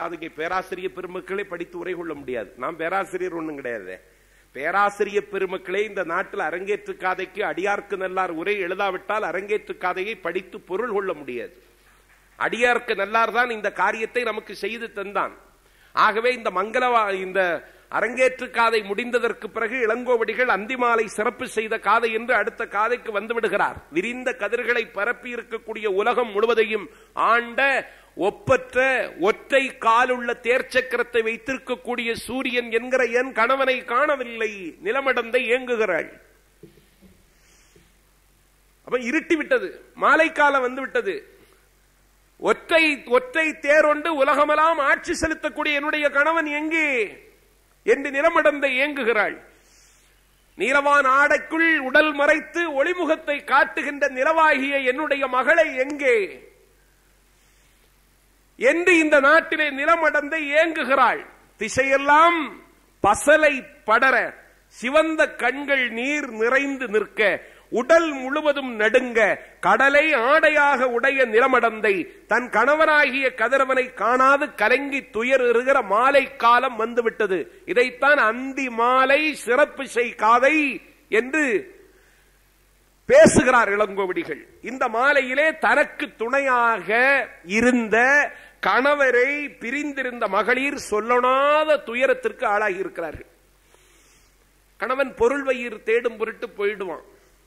அதுக்கு பேராசிரியர் பெருமக்களே படித்து உரை கொள்ள முடியாது நான் பேராசிரியர் ஒண்ணும் கிடையாது பேராசிரியர் பெருமக்களே இந்த நாட்டில் அரங்கேற்று காதைக்கு அடியார்க்கு நல்லார் உரை எழுதாவிட்டால் அரங்கேற்று காதையை படித்து பொருள் கொள்ள முடியாது அடியார்க்கு நல்லார் தான் இந்த காரியத்தை நமக்கு செய்து தந்தான் ஆகவே இந்த மங்களவா இந்த அரங்கேற்று காதை முடிந்ததற்கு பிறகு இளங்கோவடிகள் அந்திமாலை சிறப்பு செய்த காதை என்று அடுத்த காதைக்கு வந்து விடுகிறார் விரிந்த கதிர்களை பரப்பி இருக்கக்கூடிய உலகம் முழுவதையும் ஆண்ட ஒப்பற்ற ஒற்றை காலுள்ள தேர்ச்சக்கரத்தை வைத்திருக்கக்கூடிய சூரியன் என்கிற என் கணவனை காணவில்லை நிலமடந்தை ஏங்குகிறாள் அப்ப இருட்டி விட்டது மாலை காலம் வந்து விட்டது ஒற்றை ஒற்றை தேரொண்டு உலகமெல்லாம் ஆட்சி செலுத்தக்கூடிய என்னுடைய கணவன் எங்கே என்று நிலமடந்தை ஏங்குகிறாள் நீலவான் ஆடைக்குள் உடல் மறைத்து ஒளிமுகத்தை காட்டுகின்ற நிலவாகிய என்னுடைய மகளை எங்கே என்று இந்த நாட்டிலே நிலமடந்தை ஏங்குகிறாள் திசையெல்லாம் பசலை படர சிவந்த கண்கள் நீர் நிறைந்து நிற்க உடல் முழுவதும் நடுங்க கடலை ஆடையாக உடைய நிலமடந்தை தன் கணவனாகிய கதிரவனை காணாது கலங்கி துயருகிற மாலை காலம் வந்துவிட்டது இதைத்தான் அந்தி மாலை சிறப்பு செய் காதை என்று பேசுகிறார் இளங்கோவடிகள் இந்த மாலையிலே தனக்கு துணையாக இருந்த கணவரை பிரிந்திருந்த மகளிர் சொல்லனாத துயரத்திற்கு ஆளாகி இருக்கிறார்கள் கணவன் பொருள் வயிறு தேடும் பொருட்டு போயிடுவான்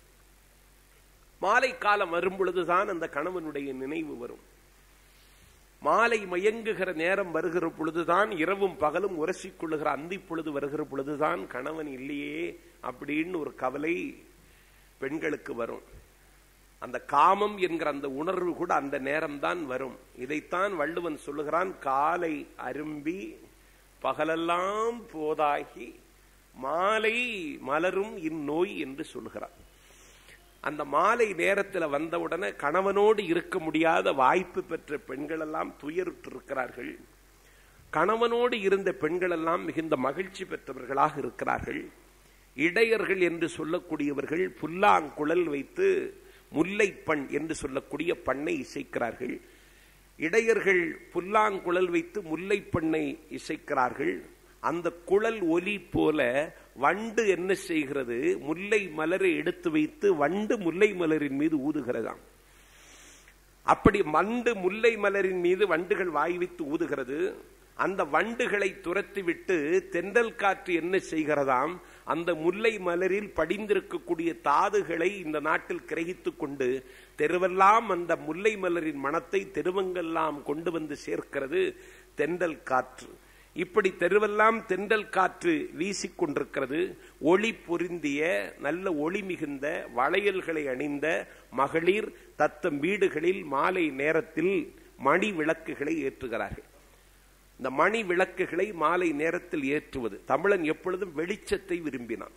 மாலை காலம் வரும் பொழுதுதான் அந்த கணவனுடைய நினைவு வரும் மாலை மயங்குகிற நேரம் வருகிற பொழுதுதான் இரவும் பகலும் உரசிக் கொள்ளுகிற அந்தி பொழுது வருகிற பொழுதுதான் கணவன் இல்லையே அப்படின்னு ஒரு கவலை பெண்களுக்கு வரும் அந்த காமம் என்கிற அந்த உணர்வு கூட அந்த நேரம்தான் வரும் இதைத்தான் வள்ளுவன் சொல்லுகிறான் காலை அரும்பி பகலெல்லாம் போதாகி மாலை மலரும் இந்நோய் என்று சொல்கிறான் அந்த மாலை நேரத்தில் வந்தவுடனே கணவனோடு இருக்க முடியாத வாய்ப்பு பெற்ற பெண்கள் எல்லாம் துயருற்று இருக்கிறார்கள் கணவனோடு இருந்த பெண்கள் எல்லாம் மிகுந்த மகிழ்ச்சி பெற்றவர்களாக இருக்கிறார்கள் இடையர்கள் என்று சொல்லக்கூடியவர்கள் புல்லாங்குழல் வைத்து முல்லைப்பண் என்று சொல்லக்கூடிய பண்ணை இசைக்கிறார்கள் இடையர்கள் புல்லாங்குழல் வைத்து முல்லைப்பண்ணை இசைக்கிறார்கள் அந்த குழல் ஒலி போல வண்டு என்ன செய்கிறது முல்லை மலரை எடுத்து வைத்து வண்டு முல்லை மலரின் மீது ஊதுகிறதாம் அப்படி வண்டு முல்லை மலரின் மீது வண்டுகள் வாய் வைத்து ஊதுகிறது அந்த வண்டுகளை துரத்திவிட்டு தென்றல் காற்று என்ன செய்கிறதாம் அந்த முல்லை மலரில் படிந்திருக்கக்கூடிய தாதுகளை இந்த நாட்டில் கிரகித்துக் கொண்டு தெருவெல்லாம் அந்த முல்லை மலரின் மனத்தை தெருவங்கெல்லாம் கொண்டு வந்து சேர்க்கிறது தென்றல் காற்று இப்படி தெருவெல்லாம் தென்றல் காற்று வீசிக்கொண்டிருக்கிறது ஒளி பொருந்திய நல்ல ஒளி மிகுந்த வளையல்களை அணிந்த மகளிர் தத்தம் வீடுகளில் மாலை நேரத்தில் மணி விளக்குகளை ஏற்றுகிறார்கள் இந்த மணி விளக்குகளை மாலை நேரத்தில் ஏற்றுவது தமிழன் எப்பொழுதும் வெளிச்சத்தை விரும்பினான்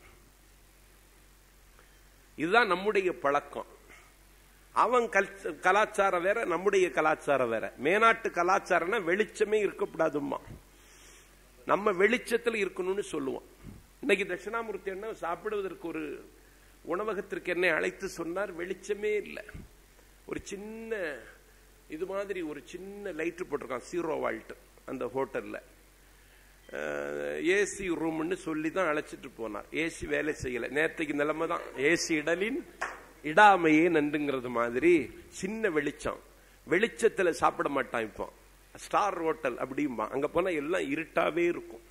இதுதான் நம்முடைய பழக்கம் அவன் கலாச்சாரம் வேற நம்முடைய கலாச்சாரம் வேற மேநாட்டு கலாச்சாரம்னா வெளிச்சமே இருக்கக்கூடாதுமா நம்ம வெளிச்சத்தில் இருக்கணும்னு சொல்லுவோம் இன்னைக்கு தட்சிணாமூர்த்தி என்ன சாப்பிடுவதற்கு ஒரு உணவகத்திற்கு என்னை அழைத்து சொன்னார் வெளிச்சமே இல்லை ஒரு சின்ன இது மாதிரி ஒரு சின்ன லைட்டு போட்டிருக்கான் சீரோ வால்ட் அந்த ஹோட்டல்ல ஏசி ரூம்னு சொல்லி தான் அழைச்சிட்டு போனார் ஏசி வேலை செய்யல நேற்றுக்கு நிலைமை தான் ஏசி இடலின் இடாமையே நன்றுங்கிறது மாதிரி சின்ன வெளிச்சம் வெளிச்சத்துல சாப்பிட மாட்டான் இப்போ ஸ்டார் ஹோட்டல் அப்படிம்பா அங்க போனா எல்லாம் இருட்டாவே இருக்கும்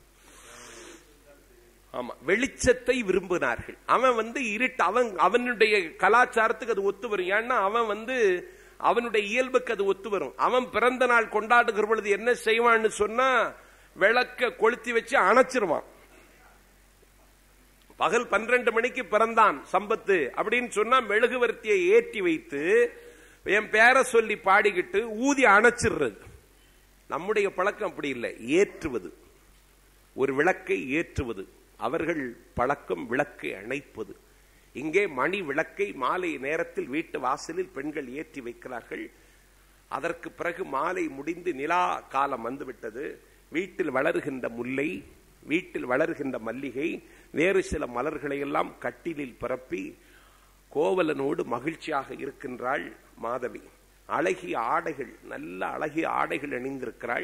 ஆமா வெளிச்சத்தை விரும்பினார்கள் அவன் வந்து இருட்டு அவன் அவனுடைய கலாச்சாரத்துக்கு அது ஒத்து வரும் ஏன்னா அவன் வந்து அவனுடைய இயல்புக்கு அது ஒத்து வரும் அவன் பிறந்த நாள் கொண்டாடுகிற பொழுது என்ன செய்வான்னு சொன்னா விளக்க கொளுத்தி வச்சு அணைச்சிருவான் பகல் பன்னிரண்டு மணிக்கு பிறந்தான் சம்பத்து அப்படின்னு சொன்னா மெழுகுவர்த்தியை ஏற்றி வைத்து என் பேரை சொல்லி பாடிக்கிட்டு ஊதி அணைச்சிடுறது நம்முடைய பழக்கம் அப்படி இல்லை ஏற்றுவது ஒரு விளக்கை ஏற்றுவது அவர்கள் பழக்கம் விளக்கை அணைப்பது இங்கே மணி விளக்கை மாலை நேரத்தில் வீட்டு வாசலில் பெண்கள் ஏற்றி வைக்கிறார்கள் அதற்கு பிறகு மாலை முடிந்து நிலா காலம் வந்துவிட்டது வீட்டில் வளர்கின்ற முல்லை வீட்டில் வளர்கின்ற மல்லிகை வேறு சில மலர்களை எல்லாம் கட்டிலில் பரப்பி கோவலனோடு மகிழ்ச்சியாக இருக்கின்றாள் மாதவி அழகிய ஆடைகள் நல்ல அழகிய ஆடைகள் அணிந்திருக்கிறாள்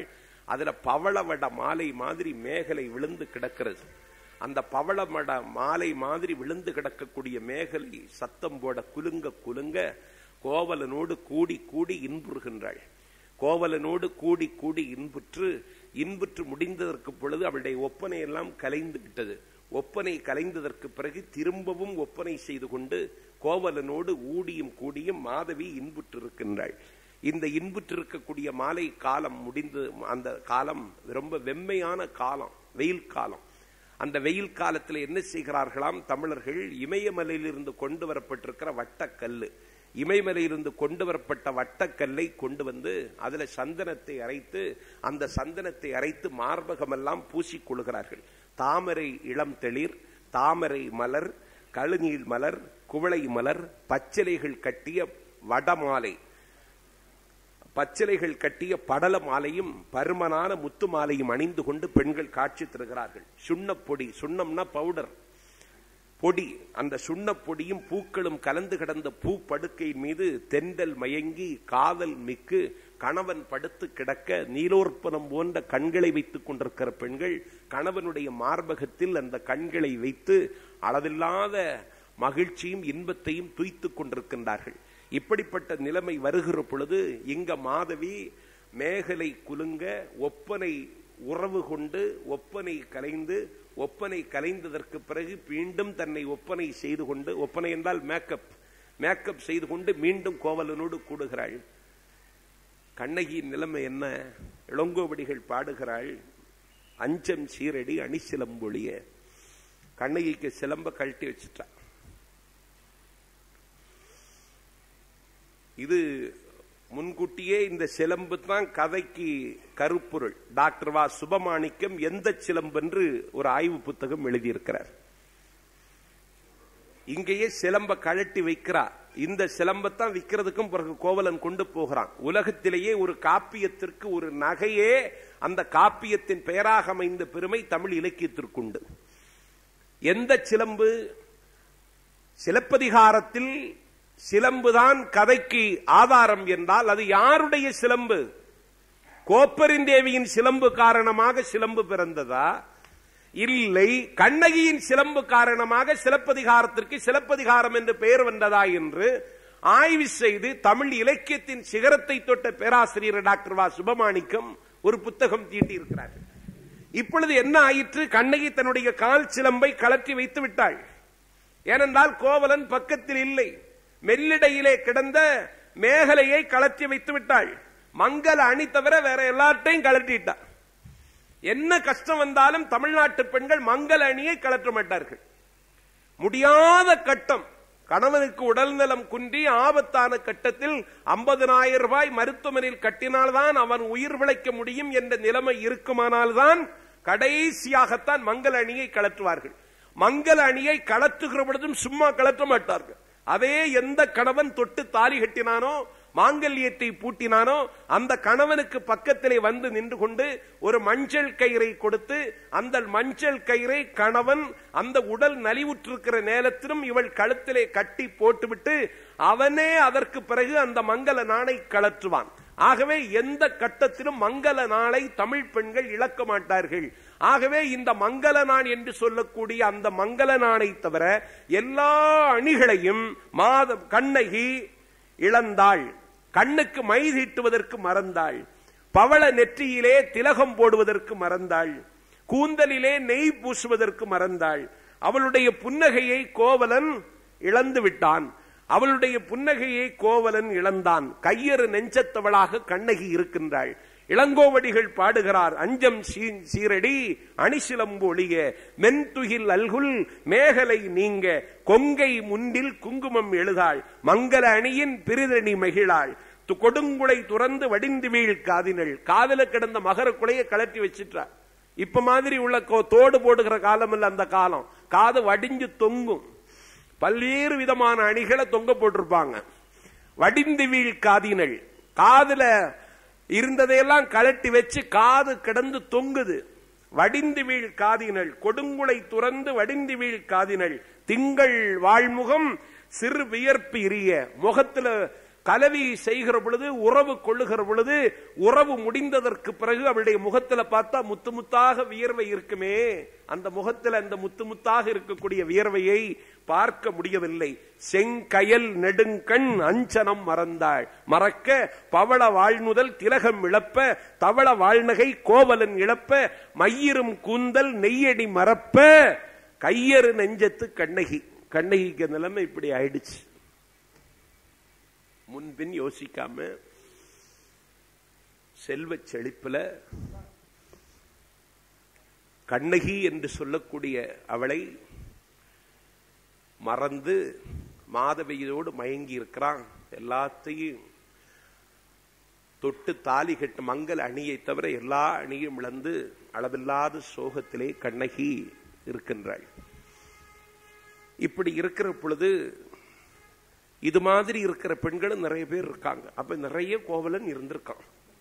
அதுல பவளவட மாலை மாதிரி மேகலை விழுந்து கிடக்கிறது அந்த பவளமட மாலை மாதிரி விழுந்து கிடக்கக்கூடிய மேகலை சத்தம் போட குலுங்க குலுங்க கோவலனோடு கூடி கூடி இன்புறுகின்றாள் கோவலனோடு கூடி கூடி இன்புற்று இன்புற்று முடிந்ததற்கு பொழுது அவளுடைய ஒப்பனை எல்லாம் கலைந்து விட்டது ஒப்பனை கலைந்ததற்கு பிறகு திரும்பவும் ஒப்பனை செய்து கொண்டு கோவலனோடு ஊடியும் கூடியும் மாதவி இன்புற்றிருக்கின்றாள் இந்த இன்புற்றிருக்கக்கூடிய மாலை காலம் முடிந்து அந்த காலம் ரொம்ப வெம்மையான காலம் வெயில் காலம் அந்த வெயில் காலத்தில் என்ன செய்கிறார்களாம் தமிழர்கள் இமயமலையிலிருந்து கொண்டு வரப்பட்டிருக்கிற வட்டக்கல்லு இமயமலையிலிருந்து கொண்டு வரப்பட்ட வட்டக்கல்லை கொண்டு வந்து அதுல சந்தனத்தை அரைத்து அந்த சந்தனத்தை அரைத்து மார்பகமெல்லாம் பூசிக்கொள்கிறார்கள் தாமரை இளம் தெளிர் தாமரை மலர் கழுநீர் மலர் குவளை மலர் பச்சிலைகள் கட்டிய வடமாலை பச்சிலைகள் கட்டிய படல மாலையும் பருமனான முத்து மாலையும் அணிந்து கொண்டு பெண்கள் காட்சி தருகிறார்கள் சுண்ணப்பொடி சுண்ணம்னா பவுடர் பொடி அந்த சுண்ணப்பொடியும் பூக்களும் கலந்து கிடந்த பூ படுக்கை மீது தெண்டல் மயங்கி காதல் மிக்கு கணவன் படுத்து கிடக்க நீலோற்பனம் போன்ற கண்களை வைத்துக் கொண்டிருக்கிற பெண்கள் கணவனுடைய மார்பகத்தில் அந்த கண்களை வைத்து அளவில்லாத மகிழ்ச்சியும் இன்பத்தையும் துய்த்துக் கொண்டிருக்கின்றார்கள் இப்படிப்பட்ட நிலைமை வருகிற பொழுது இங்க மாதவி மேகலை குலுங்க ஒப்பனை உறவு கொண்டு ஒப்பனை கலைந்து ஒப்பனை கலைந்ததற்கு பிறகு மீண்டும் தன்னை ஒப்பனை செய்து கொண்டு ஒப்பனை என்றால் மேக்கப் மேக்கப் செய்து கொண்டு மீண்டும் கோவலனோடு கூடுகிறாள் கண்ணகியின் நிலைமை என்ன இளங்கோவடிகள் பாடுகிறாள் அஞ்சம் சீரடி அணிசிலம்பொழிய கண்ணகிக்கு சிலம்ப கழட்டி வச்சுட்டா இது முன்கூட்டியே இந்த சிலம்பு தான் கதைக்கு கருப்பொருள் டாக்டர் வா சுபமாணிக்கம் எந்த சிலம்பென்று ஒரு ஆய்வு புத்தகம் எழுதியிருக்கிறார் இங்கேயே சிலம்ப கழட்டி வைக்கிறா இந்த சிலம்பத்தான் விற்கிறதுக்கும் பிறகு கோவலன் கொண்டு போகிறான் உலகத்திலேயே ஒரு காப்பியத்திற்கு ஒரு நகையே அந்த காப்பியத்தின் பெயராக அமைந்த பெருமை தமிழ் இலக்கியத்திற்குண்டு எந்த சிலம்பு சிலப்பதிகாரத்தில் சிலம்புதான் கதைக்கு ஆதாரம் என்றால் அது யாருடைய சிலம்பு கோப்பரிந்தேவியின் சிலம்பு காரணமாக சிலம்பு பிறந்ததா இல்லை கண்ணகியின் சிலம்பு காரணமாக சிலப்பதிகாரத்திற்கு சிலப்பதிகாரம் என்று பெயர் வந்ததா என்று ஆய்வு செய்து தமிழ் இலக்கியத்தின் சிகரத்தை தொட்ட பேராசிரியர் டாக்டர் வா சுபமாணிக்கம் ஒரு புத்தகம் தீட்டியிருக்கிறார் இப்பொழுது என்ன ஆயிற்று கண்ணகி தன்னுடைய கால் சிலம்பை கலற்றி வைத்து விட்டாள் ஏனென்றால் கோவலன் பக்கத்தில் இல்லை மெல்லிடையிலே கிடந்த மேகலையை கலற்றி வைத்து விட்டாள் மங்கள அணி தவிர வேற எல்லாத்தையும் கலட்டிட்டாள் என்ன கஷ்டம் வந்தாலும் தமிழ்நாட்டு பெண்கள் மங்கள அணியை கலற்ற மாட்டார்கள் முடியாத கட்டம் கணவனுக்கு உடல்நலம் குன்றி ஆபத்தான கட்டத்தில் ஐம்பதனாயிரம் ரூபாய் மருத்துவமனையில் கட்டினால்தான் அவன் உயிர் பிழைக்க முடியும் என்ற நிலைமை இருக்குமானால்தான் கடைசியாகத்தான் மங்கள அணியை கலற்றுவார்கள் மங்கள அணியை கலற்றுகிற பொழுதும் சும்மா கலற்ற மாட்டார்கள் அதே எந்த கணவன் தொட்டு தாலி கட்டினானோ மாங்கல்யத்தை பூட்டினானோ அந்த கணவனுக்கு பக்கத்திலே வந்து நின்று கொண்டு ஒரு மஞ்சள் கயிறை கொடுத்து அந்த மஞ்சள் கயிறை கணவன் அந்த உடல் நலிவுற்றிருக்கிற நேரத்திலும் இவள் கழுத்திலே கட்டி போட்டுவிட்டு அவனே அதற்கு பிறகு அந்த மங்கள நாளை கலற்றுவான் ஆகவே எந்த கட்டத்திலும் மங்கள நாளை தமிழ் பெண்கள் இழக்க மாட்டார்கள் ஆகவே இந்த மங்கள நாள் என்று சொல்லக்கூடிய அந்த மங்கள நாளை தவிர எல்லா அணிகளையும் மாத கண்ணகி இழந்தாள் கண்ணுக்கு மை தீட்டுவதற்கு மறந்தாள் பவள நெற்றியிலே திலகம் போடுவதற்கு மறந்தாள் கூந்தலிலே நெய் பூசுவதற்கு மறந்தாள் அவளுடைய புன்னகையை கோவலன் இழந்து விட்டான் அவளுடைய புன்னகையை கோவலன் இழந்தான் கையறு நெஞ்சத்தவளாக கண்ணகி இருக்கின்றாள் இளங்கோவடிகள் பாடுகிறார் அஞ்சம் சீரடி அணிசிலம்பு ஒளிய மென்துகில் அல்குல் மேகலை நீங்க கொங்கை முன்றில் குங்குமம் எழுதாள் மங்கள அணியின் பிரிதணி மகிழாள் கொடுங்குளை துறந்து வடிந்து வீழ் காதினள் காதல கிடந்த மகர குலைய கலட்டி வச்சிட்டார் இப்ப மாதிரி உள்ள தோடு போடுகிற காலம் இல்ல அந்த காலம் காது வடிஞ்சு தொங்கும் பல்வேறு விதமான அணிகளை தொங்க போட்டிருப்பாங்க வடிந்து வீழ் காதினள் காதுல இருந்ததையெல்லாம் கலட்டி வச்சு காது கிடந்து தொங்குது வடிந்து வீழ் காதினள் கொடுங்குளை துறந்து வடிந்து வீழ் காதினள் திங்கள் வாழ்முகம் சிறு வியர்ப்பு இரிய முகத்துல கலவி செய்கிற பொழுது உறவு கொள்ளுகிற பொழுது உறவு முடிந்ததற்கு பிறகு அவளுடைய முகத்துல பார்த்தா முத்து முத்தாக வியர்வை இருக்குமே அந்த முகத்துல அந்த முத்து முத்தாக இருக்கக்கூடிய வியர்வையை பார்க்க முடியவில்லை செங்கயல் நெடுங்கண் அஞ்சனம் மறந்தாள் மறக்க பவள வாழ்முதல் திலகம் இழப்ப தவள வாழ்நகை கோவலன் இழப்ப மையிரும் கூந்தல் நெய்யடி மறப்ப கையறு நெஞ்சத்து கண்ணகி கண்ணகிக்கு நிலைமை இப்படி ஆயிடுச்சு முன்பின் யோசிக்காம செல்வச் செழிப்புல கண்ணகி என்று சொல்லக்கூடிய அவளை மறந்து மாதவியோடு மயங்கி இருக்கிறான் எல்லாத்தையும் தொட்டு தாலி கட்டு மங்கள் அணியை தவிர எல்லா அணியும் இழந்து அளவில்லாத சோகத்திலே கண்ணகி இருக்கின்றாள் இப்படி இருக்கிற பொழுது இது மாதிரி இருக்கிற பெண்களும் நிறைய பேர் இருக்காங்க அப்ப நிறைய கோவலன் இருந்திருக்கான்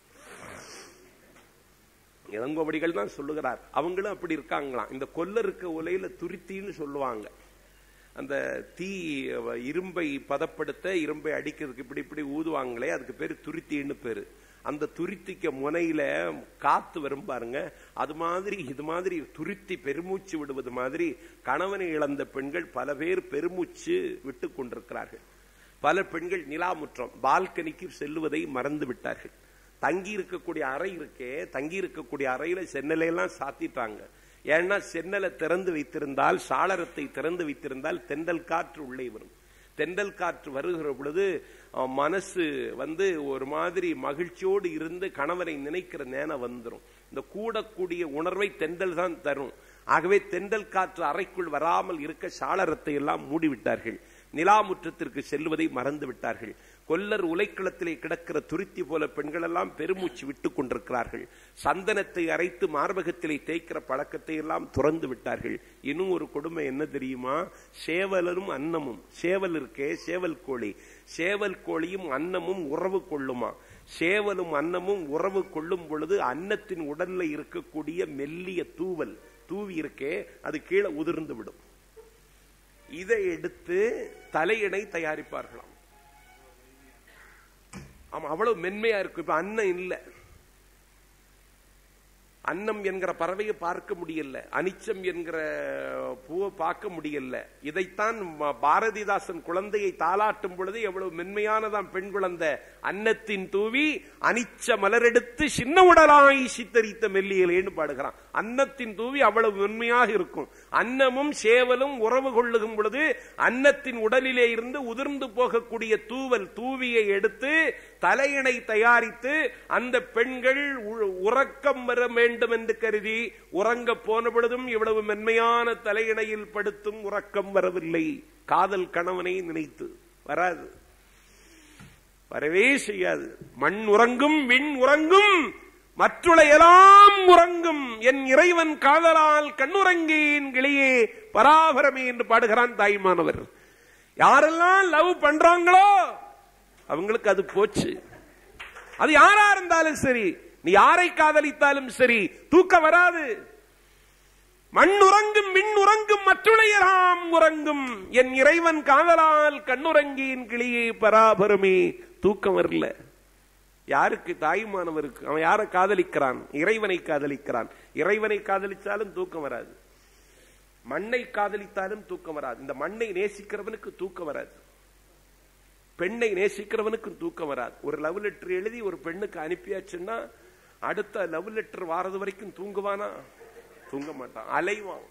இளங்கோவடிகள் தான் சொல்லுகிறார் அவங்களும் அப்படி இருக்காங்களாம் இந்த கொல்லருக்க உலையில துருத்தின்னு சொல்லுவாங்க அந்த தீ இரும்பை பதப்படுத்த இரும்பை அடிக்கிறதுக்கு இப்படி இப்படி ஊதுவாங்களே அதுக்கு பேரு துருத்தின்னு பேரு அந்த துருத்திக்க முனையில காத்து வரும் பாருங்க அது மாதிரி இது மாதிரி துருத்தி பெருமூச்சு விடுவது மாதிரி கணவனை இழந்த பெண்கள் பல பேர் பெருமூச்சு விட்டு கொண்டிருக்கிறார்கள் பல பெண்கள் நிலாமுற்றம் பால்கனிக்கு செல்லுவதை மறந்து விட்டார்கள் தங்கி இருக்கக்கூடிய அறை இருக்கே தங்கி இருக்கக்கூடிய அறையில சென்னலையெல்லாம் சாத்திட்டாங்க ஏன்னா சென்னலை திறந்து வைத்திருந்தால் சாளரத்தை திறந்து வைத்திருந்தால் தென்றல் காற்று உள்ளே வரும் தென்றல் காற்று வருகிற பொழுது மனசு வந்து ஒரு மாதிரி மகிழ்ச்சியோடு இருந்து கணவரை நினைக்கிற நேரம் வந்துடும் இந்த கூடக்கூடிய உணர்வை தென்றல் தான் தரும் ஆகவே தென்றல் காற்று அறைக்குள் வராமல் இருக்க சாளரத்தை எல்லாம் மூடிவிட்டார்கள் நிலாமுற்றத்திற்கு செல்வதை மறந்து விட்டார்கள் கொல்லர் உலைக்களத்திலே கிடக்கிற துருத்தி போல பெண்கள் எல்லாம் பெருமூச்சு விட்டுக் கொண்டிருக்கிறார்கள் சந்தனத்தை அரைத்து மார்பகத்திலே தேய்க்கிற பழக்கத்தை எல்லாம் துறந்து விட்டார்கள் இன்னும் ஒரு கொடுமை என்ன தெரியுமா சேவலரும் அன்னமும் சேவல் இருக்கே சேவல் கோழி சேவல் கோழியும் அன்னமும் உறவு கொள்ளுமா சேவலும் அன்னமும் உறவு கொள்ளும் பொழுது அன்னத்தின் உடல்ல இருக்கக்கூடிய மெல்லிய தூவல் தூவி இருக்கே அது கீழே உதிர்ந்து விடும் இதை எடுத்து தலையினை தயாரிப்பார்களாம் ஆமா அவ்வளவு மென்மையா இருக்கும் இப்ப அன்னம் இல்லை அன்னம் என்கிற பறவையை பார்க்க முடியல அனிச்சம் என்கிற பூவை பார்க்க முடியல இதைத்தான் பாரதிதாசன் குழந்தையை தாளாட்டும் பொழுது எவ்வளவு மென்மையானதாம் பெண் குழந்தை அன்னத்தின் தூவி அனிச்ச மலரெடுத்து சின்ன உடலாய் சித்தரித்த மெல்லியலேன்னு பாடுகிறான் அன்னத்தின் தூவி அவ்வளவு மென்மையாக இருக்கும் அன்னமும் சேவலும் உறவு கொள்ளுகும் பொழுது அன்னத்தின் உடலிலே இருந்து உதிர்ந்து போகக்கூடிய தூவல் தூவியை எடுத்து தலையினை தயாரித்து அந்த பெண்கள் உறக்கம் வர வேண்டும் என்று கருதி உறங்க போன பொழுதும் இவ்வளவு மென்மையான தலையிணையில் படுத்தும் உறக்கம் வரவில்லை காதல் கணவனை நினைத்து வராது வரவே செய்யாது மண் உறங்கும் விண் உறங்கும் மற்றுளையெல்லாம் உறங்கும் என் இறைவன் காதலால் கண்ணுறங்கேன் கிளியே பராபரமே என்று பாடுகிறான் தாய்மானவர் யாரெல்லாம் லவ் பண்றாங்களோ அவங்களுக்கு அது போச்சு அது யாரா இருந்தாலும் சரி நீ யாரை காதலித்தாலும் சரி தூக்கம் வராது மண் உறங்கும் மின் உறங்கும் மற்றுளையராம் உறங்கும் என் இறைவன் காதலால் கண்ணுறங்கியின் கிளியே பராபரமே தூக்கம் வரல யாருக்கு தாயுமானவருக்கு அவன் யாரை காதலிக்கிறான் இறைவனை காதலிக்கிறான் இறைவனை காதலிச்சாலும் தூக்கம் வராது மண்ணை காதலித்தாலும் தூக்கம் வராது இந்த மண்ணை நேசிக்கிறவனுக்கு தூக்கம் வராது பெண்ணை நேசிக்கிறவனுக்கு தூக்கம் வராது ஒரு லவ் லெட்டர் எழுதி ஒரு பெண்ணுக்கு அனுப்பியாச்சுன்னா அடுத்த லவ் லெட்டர் வாரது வரைக்கும் தூங்குவானா தூங்க மாட்டான் அலைவான்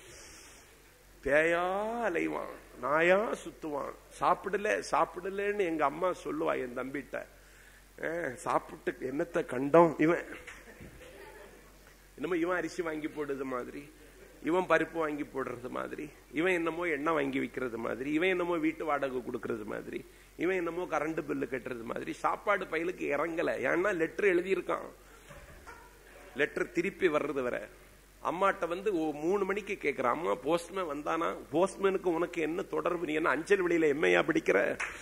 பேயா அலைவான் நாயா சுத்துவான் சாப்பிடல சாப்பிடலன்னு எங்க அம்மா சொல்லுவா என் தம்பிட்ட சாப்பிட்டு என்னத்தை கண்டோம் இவன் என்னமோ இவன் அரிசி வாங்கி போடுறது மாதிரி இவன் பருப்பு வாங்கி போடுறது மாதிரி இவன் என்னமோ எண்ணெய் வாங்கி விற்கிறது மாதிரி இவன் என்னமோ வீட்டு வாடகை கொடுக்கறது மாதிரி இவன் என்னமோ கரண்ட் பில்லு கட்டுறது மாதிரி சாப்பாடு பயிலுக்கு இறங்கல ஏன்னா லெட்டர் எழுதியிருக்கான் லெட்டர் திருப்பி வர்றது வர அம்மாட்ட வந்து மூணு மணிக்கு கேட்கிறான் அம்மா போஸ்ட்மேன் வந்தானா போஸ்ட்மேனுக்கு உனக்கு என்ன தொடர்பு நீ என்ன அஞ்சல் வெளியில எம்மையா பிடிக்கிற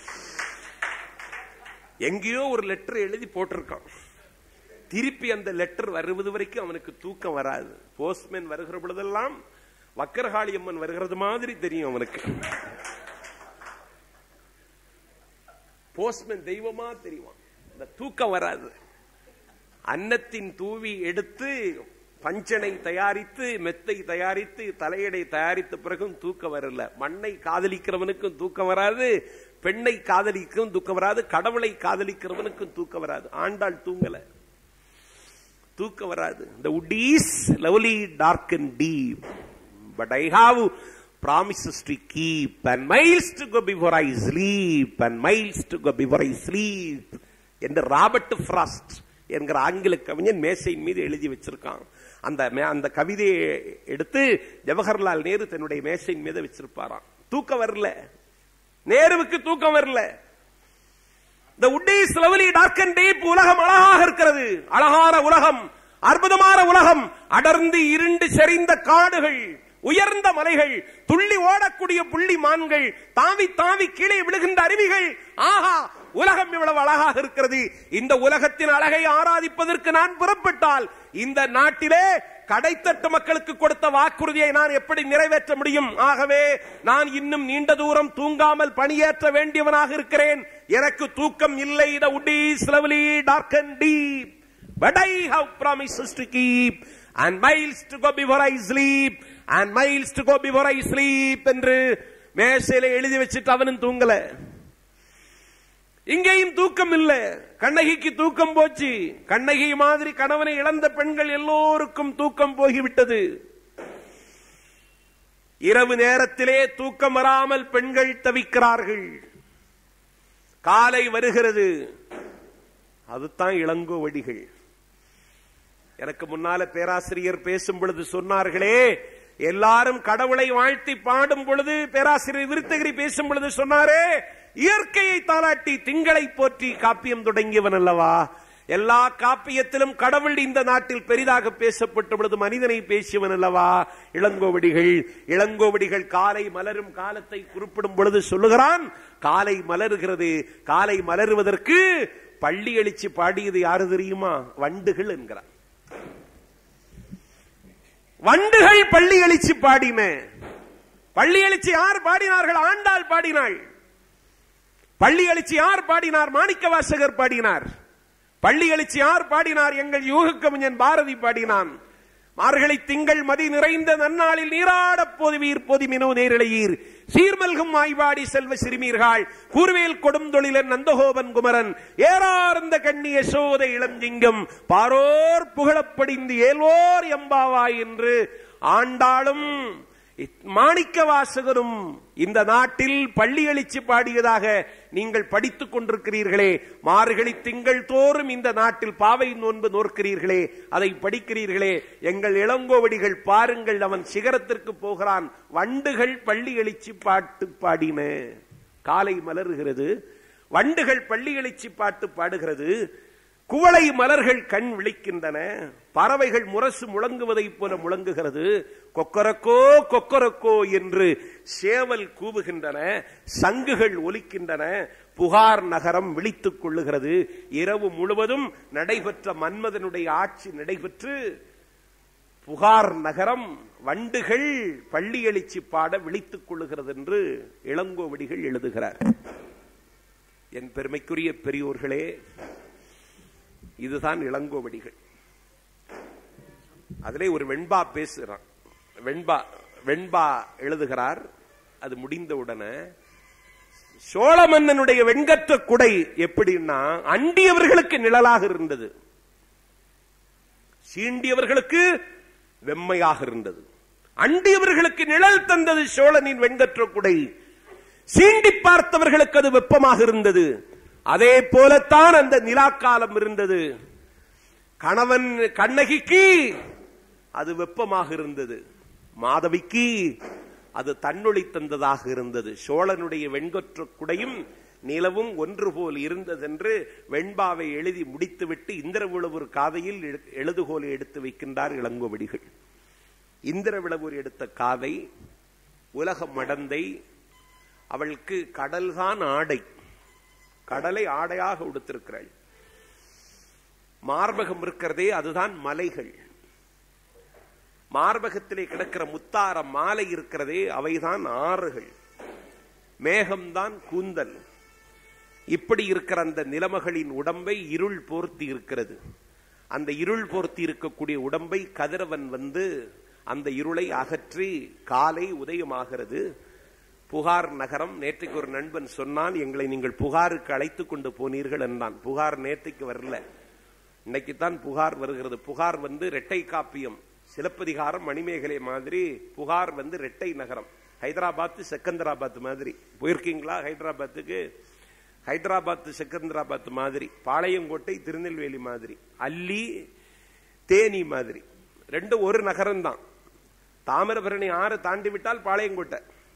எங்கேயோ ஒரு லெட்டர் எழுதி போட்டிருக்கான் திருப்பி அந்த லெட்டர் வருவது வரைக்கும் அவனுக்கு தூக்கம் வராது போஸ்ட்மேன் வருகிற பொழுதெல்லாம் வக்கரகாளி அம்மன் வருகிறது மாதிரி தெரியும் அவனுக்கு போஸ்ட்மேன் தெய்வமா தெரியுமா இந்த தூக்கம் வராது அன்னத்தின் தூவி எடுத்து பஞ்சனை தயாரித்து மெத்தை தயாரித்து தலையடை தயாரித்த பிறகும் தூக்கம் வரல மண்ணை காதலிக்கிறவனுக்கும் தூக்கம் வராது பெண்ணை காதலிக்கும் தூக்கம் வராது கடவுளை காதலிக்கிறவனுக்கும் தூக்கம் வராது ஆண்டாள் தூங்கல தூக்கம் வராது இந்த wood is lovely dark and deep but I have promises to keep and miles to go before I sleep and miles to go before I sleep என்று ராபர்ட் ஃப்ராஸ்ட் என்கிற ஆங்கில கவிஞன் மேசையின் மீது எழுதி வச்சிருக்கான் அந்த மே- அந்த கவிதையை எடுத்து ஜவஹர்லால் நேரு தன்னுடைய மேசையின் மீது வச்சிருப்பாராம் தூக்கம் வரல நேருவுக்கு தூக்கம் வரல இந்த woods lovely dark and deep உலகம் அழகாக இருக்கிறது அழகான உலகம் அற்புதமான உலகம் அடர்ந்து இருண்டு செறிந்த காடுகள் உயர்ந்த மலைகள் துள்ளி ஓடக்கூடிய புள்ளி மான்கள் தாவி தாவி கீழே விழுகின்ற அருவிகள் ஆஹா உலகம் இவ்வளவு அழகாக இருக்கிறது இந்த உலகத்தின் அழகை ஆராதிப்பதற்கு நான் புறப்பட்டால் இந்த நாட்டிலே கடைத்தட்டு மக்களுக்கு கொடுத்த வாக்குறுதியை நான் எப்படி நிறைவேற்ற முடியும் ஆகவே நான் இன்னும் நீண்ட தூரம் தூங்காமல் பணியேற்ற வேண்டியவனாக இருக்கிறேன் எனக்கு தூக்கம் இல்லை the wood is lovely dark and deep but I have promises to keep and miles to go before I sleep and miles to go before I sleep என்று மேசையில எழுதி வச்சுட்டு அவனும் தூங்கல இங்கேயும் தூக்கம் இல்ல கண்ணகிக்கு தூக்கம் போச்சு கண்ணகி மாதிரி கணவனை இழந்த பெண்கள் எல்லோருக்கும் தூக்கம் போகிவிட்டது இரவு நேரத்திலே தூக்கம் வராமல் பெண்கள் தவிக்கிறார்கள் காலை வருகிறது அதுதான் இளங்கோவடிகள் எனக்கு முன்னால பேராசிரியர் பேசும் பொழுது சொன்னார்களே எல்லாரும் கடவுளை வாழ்த்தி பாடும் பொழுது பேராசிரியர் விருத்தகிரி பேசும் பொழுது சொன்னாரே இயற்கையை தாளாட்டி திங்களை போற்றி காப்பியம் தொடங்கியவன் அல்லவா எல்லா காப்பியத்திலும் கடவுள் இந்த நாட்டில் பெரிதாக பேசப்பட்ட பொழுது மனிதனை பேசியவன் அல்லவா இளங்கோவடிகள் இளங்கோவடிகள் காலை மலரும் காலத்தை குறிப்பிடும் பொழுது சொல்லுகிறான் காலை மலருகிறது காலை மலருவதற்கு பள்ளி எழுச்சி பாடியது யாரு தெரியுமா வண்டுகள் என்கிறார் வண்டுகள் பள்ளி எழுச்சி பாடின பள்ளி எழுச்சி யார் பாடினார்கள் ஆண்டாள் பாடினாள் பள்ளி எழுச்சி யார் பாடினார் மாணிக்க வாசகர் பாடினார் பள்ளி எழுச்சி யார் பாடினார் எங்கள் யூக கவிஞன் பாரதி பாடினான் மார்கழி திங்கள் மதி நிறைந்த நன்னாளில் நீராடப் போதுவீர் பொதிமினோ நேரிழையீர் சீர்மல்கும் ஆய்வாடி செல்வ சிறுமீர்கள் கூர்வேல் கொடுந்தொழிலன் நந்தகோபன் குமரன் ஏறார்ந்த கண்ணிய சோத இளஞ்சிங்கம் பாரோர் புகழப்படிந்து ஏலோர் எம்பாவாய் என்று ஆண்டாளும் மாணிக்க வாசகரும் இந்த நாட்டில் பள்ளி எழுச்சி பாடியதாக நீங்கள் படித்துக் கொண்டிருக்கிறீர்களே மார்கழி திங்கள் தோறும் இந்த நாட்டில் பாவை நோன்பு நோக்கிறீர்களே அதை படிக்கிறீர்களே எங்கள் இளங்கோவடிகள் பாருங்கள் அவன் சிகரத்திற்கு போகிறான் வண்டுகள் பள்ளி எழுச்சி பாட்டு பாடின காலை மலருகிறது வண்டுகள் பள்ளி எழுச்சி பாட்டு பாடுகிறது குவளை மலர்கள் கண் விழிக்கின்றன பறவைகள் முரசு முழங்குவதைப் போல முழங்குகிறது கொக்கரக்கோ கொக்கரக்கோ என்று சேவல் கூவுகின்றன சங்குகள் ஒலிக்கின்றன புகார் நகரம் விழித்துக் கொள்ளுகிறது இரவு முழுவதும் நடைபெற்ற மன்மதனுடைய ஆட்சி நடைபெற்று புகார் நகரம் வண்டுகள் பள்ளி எழுச்சி பாட விழித்துக் கொள்ளுகிறது என்று இளங்கோவடிகள் எழுதுகிறார் என் பெருமைக்குரிய பெரியோர்களே இதுதான் இளங்கோவடிகள் அதிலே ஒரு வெண்பா பேசுகிறான் வெண்பா வெண்பா எழுதுகிறார் அது முடிந்தவுடனே சோழ மன்னனுடைய வெண்கற்ற குடை எப்படின்னா அண்டியவர்களுக்கு நிழலாக இருந்தது சீண்டியவர்களுக்கு வெம்மையாக இருந்தது அண்டியவர்களுக்கு நிழல் தந்தது சோழனின் வெண்கற்ற குடை சீண்டி பார்த்தவர்களுக்கு அது வெப்பமாக இருந்தது அதே போலத்தான் அந்த நிலாக்காலம் இருந்தது கணவன் கண்ணகிக்கு அது வெப்பமாக இருந்தது மாதவிக்கு அது தன்னொளி தந்ததாக இருந்தது சோழனுடைய வெண்கொற்ற குடையும் நிலவும் ஒன்று போல் இருந்ததென்று வெண்பாவை எழுதி முடித்துவிட்டு இந்திரவிளவூர் காதையில் எழுதுகோலை எடுத்து வைக்கின்றார் இளங்கோவடிகள் இந்திரவிளவூர் எடுத்த காதை உலக மடந்தை அவளுக்கு கடல்தான் ஆடை கடலை ஆடையாக உடுத்திருக்கிறாள் மார்பகம் இருக்கிறதே அதுதான் மலைகள் மார்பகத்திலே கிடக்கிற முத்தார மாலை இருக்கிறதே அவைதான் ஆறுகள் மேகம்தான் கூந்தல் இப்படி இருக்கிற அந்த நிலமகளின் உடம்பை இருள் போர்த்தி இருக்கிறது அந்த இருள் போர்த்தி இருக்கக்கூடிய உடம்பை கதிரவன் வந்து அந்த இருளை அகற்றி காலை உதயமாகிறது புகார் நகரம் நேற்றுக்கு ஒரு நண்பன் சொன்னான் எங்களை நீங்கள் புகாருக்கு அழைத்து கொண்டு போனீர்கள் என்றான் புகார் நேற்றுக்கு வரல இன்னைக்கு தான் புகார் வருகிறது புகார் வந்து இரட்டை காப்பியம் சிலப்பதிகாரம் மணிமேகலை மாதிரி புகார் வந்து இரட்டை நகரம் ஹைதராபாத் செகந்தராபாத் மாதிரி போயிருக்கீங்களா ஹைதராபாத்துக்கு ஹைதராபாத் செகந்தராபாத் மாதிரி பாளையங்கோட்டை திருநெல்வேலி மாதிரி அல்லி தேனி மாதிரி ரெண்டும் ஒரு நகரம் தான் தாமிரபரணி ஆறு தாண்டி விட்டால் பாளையங்கோட்டை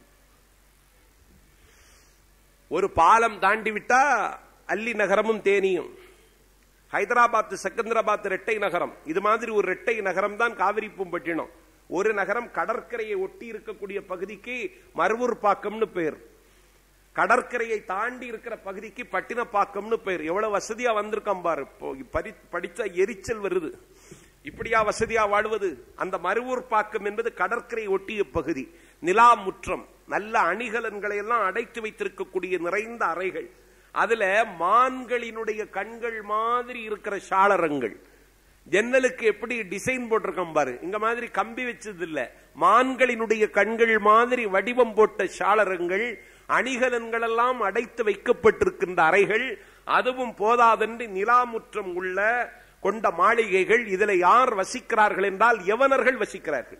ஒரு பாலம் தாண்டி விட்டா அல்லி நகரமும் தேனியும் ஹைதராபாத் செகந்தராபாத் இரட்டை நகரம் இது மாதிரி ஒரு இரட்டை நகரம் தான் காவிரி பூம்பட்டினம் ஒரு நகரம் கடற்கரையை ஒட்டி இருக்கக்கூடிய பகுதிக்கு மருவூர் பாக்கம்னு பேர் கடற்கரையை தாண்டி இருக்கிற பகுதிக்கு பட்டினப்பாக்கம்னு பேர் எவ்வளவு வசதியா வந்திருக்கான் பாரு படிச்சா எரிச்சல் வருது இப்படியா வசதியா வாழ்வது அந்த மருவூர் பாக்கம் என்பது கடற்கரை ஒட்டிய பகுதி நிலா முற்றம் நல்ல அணிகலன்களை எல்லாம் அடைத்து வைத்திருக்கக்கூடிய நிறைந்த அறைகள் அதுல மான்களினுடைய கண்கள் மாதிரி இருக்கிற சாளரங்கள் ஜன்னலுக்கு எப்படி டிசைன் போட்டிருக்கோம் பாரு இங்க மாதிரி கம்பி வச்சது இல்ல மான்களினுடைய கண்கள் மாதிரி வடிவம் போட்ட சாளரங்கள் அணிகலன்கள் எல்லாம் அடைத்து வைக்கப்பட்டிருக்கின்ற அறைகள் அதுவும் போதாதென்று நிலாமுற்றம் உள்ள கொண்ட மாளிகைகள் இதுல யார் வசிக்கிறார்கள் என்றால் யவனர்கள் வசிக்கிறார்கள்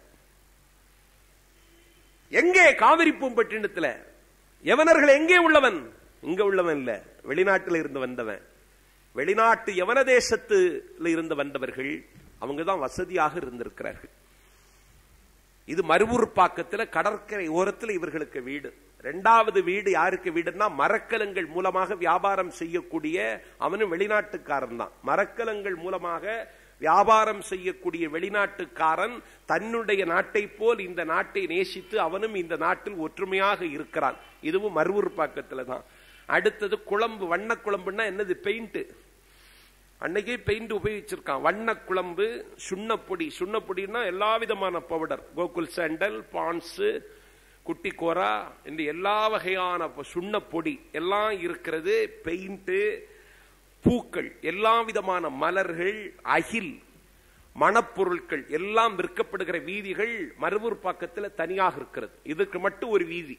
எங்கே காவிரி பூம்பட்டினத்துல யவனர்கள் எங்கே உள்ளவன் இங்க உள்ளவன் இல்ல வெளிநாட்டில் இருந்து வந்தவன் வெளிநாட்டு யவன தேசத்துல இருந்து வந்தவர்கள் அவங்க தான் வசதியாக இருந்திருக்கிறார்கள் இது மருவூர் பாக்கத்தில் கடற்கரை ஓரத்தில் இவர்களுக்கு வீடு ரெண்டாவது வீடு யாருக்கு வீடுன்னா மரக்கலங்கள் மூலமாக வியாபாரம் செய்யக்கூடிய அவனும் வெளிநாட்டுக்காரன் தான் மரக்கலங்கள் மூலமாக வியாபாரம் செய்யக்கூடிய வெளிநாட்டுக்காரன் தன்னுடைய நாட்டை போல் இந்த நாட்டை நேசித்து அவனும் இந்த நாட்டில் ஒற்றுமையாக இருக்கிறான் இதுவும் மருவூர் பாக்கத்துல தான் அடுத்தது குழம்பு வண்ண குழம்புன்னா என்னது பெயிண்ட் அன்னைக்கே பெயிண்ட் உபயோகிச்சிருக்கான் வண்ண குழம்பு சுண்ணப்பொடி சுண்ணப்பொடினா எல்லா விதமான பவுடர் கோகுல் சாண்டல் பான்ஸ் குட்டி கோரா இந்த எல்லா வகையான சுண்ணப்பொடி எல்லாம் இருக்கிறது பெயிண்ட் பூக்கள் எல்லா விதமான மலர்கள் அகில் மணப்பொருட்கள் எல்லாம் விற்கப்படுகிற வீதிகள் மருவூர் பாக்கத்தில் தனியாக இருக்கிறது இதுக்கு மட்டும் ஒரு வீதி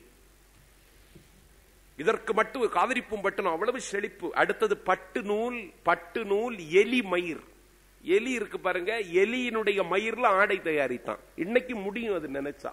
இதற்கு மட்டும் காவிரி பூம்பட்டினம் அவ்வளவு செழிப்பு அடுத்தது பட்டு நூல் பட்டு நூல் எலி மயிர் எலி இருக்கு பாருங்க எலியினுடைய மயிர்ல ஆடை தயாரித்தான் இன்னைக்கு முடியும் அது நினைச்சா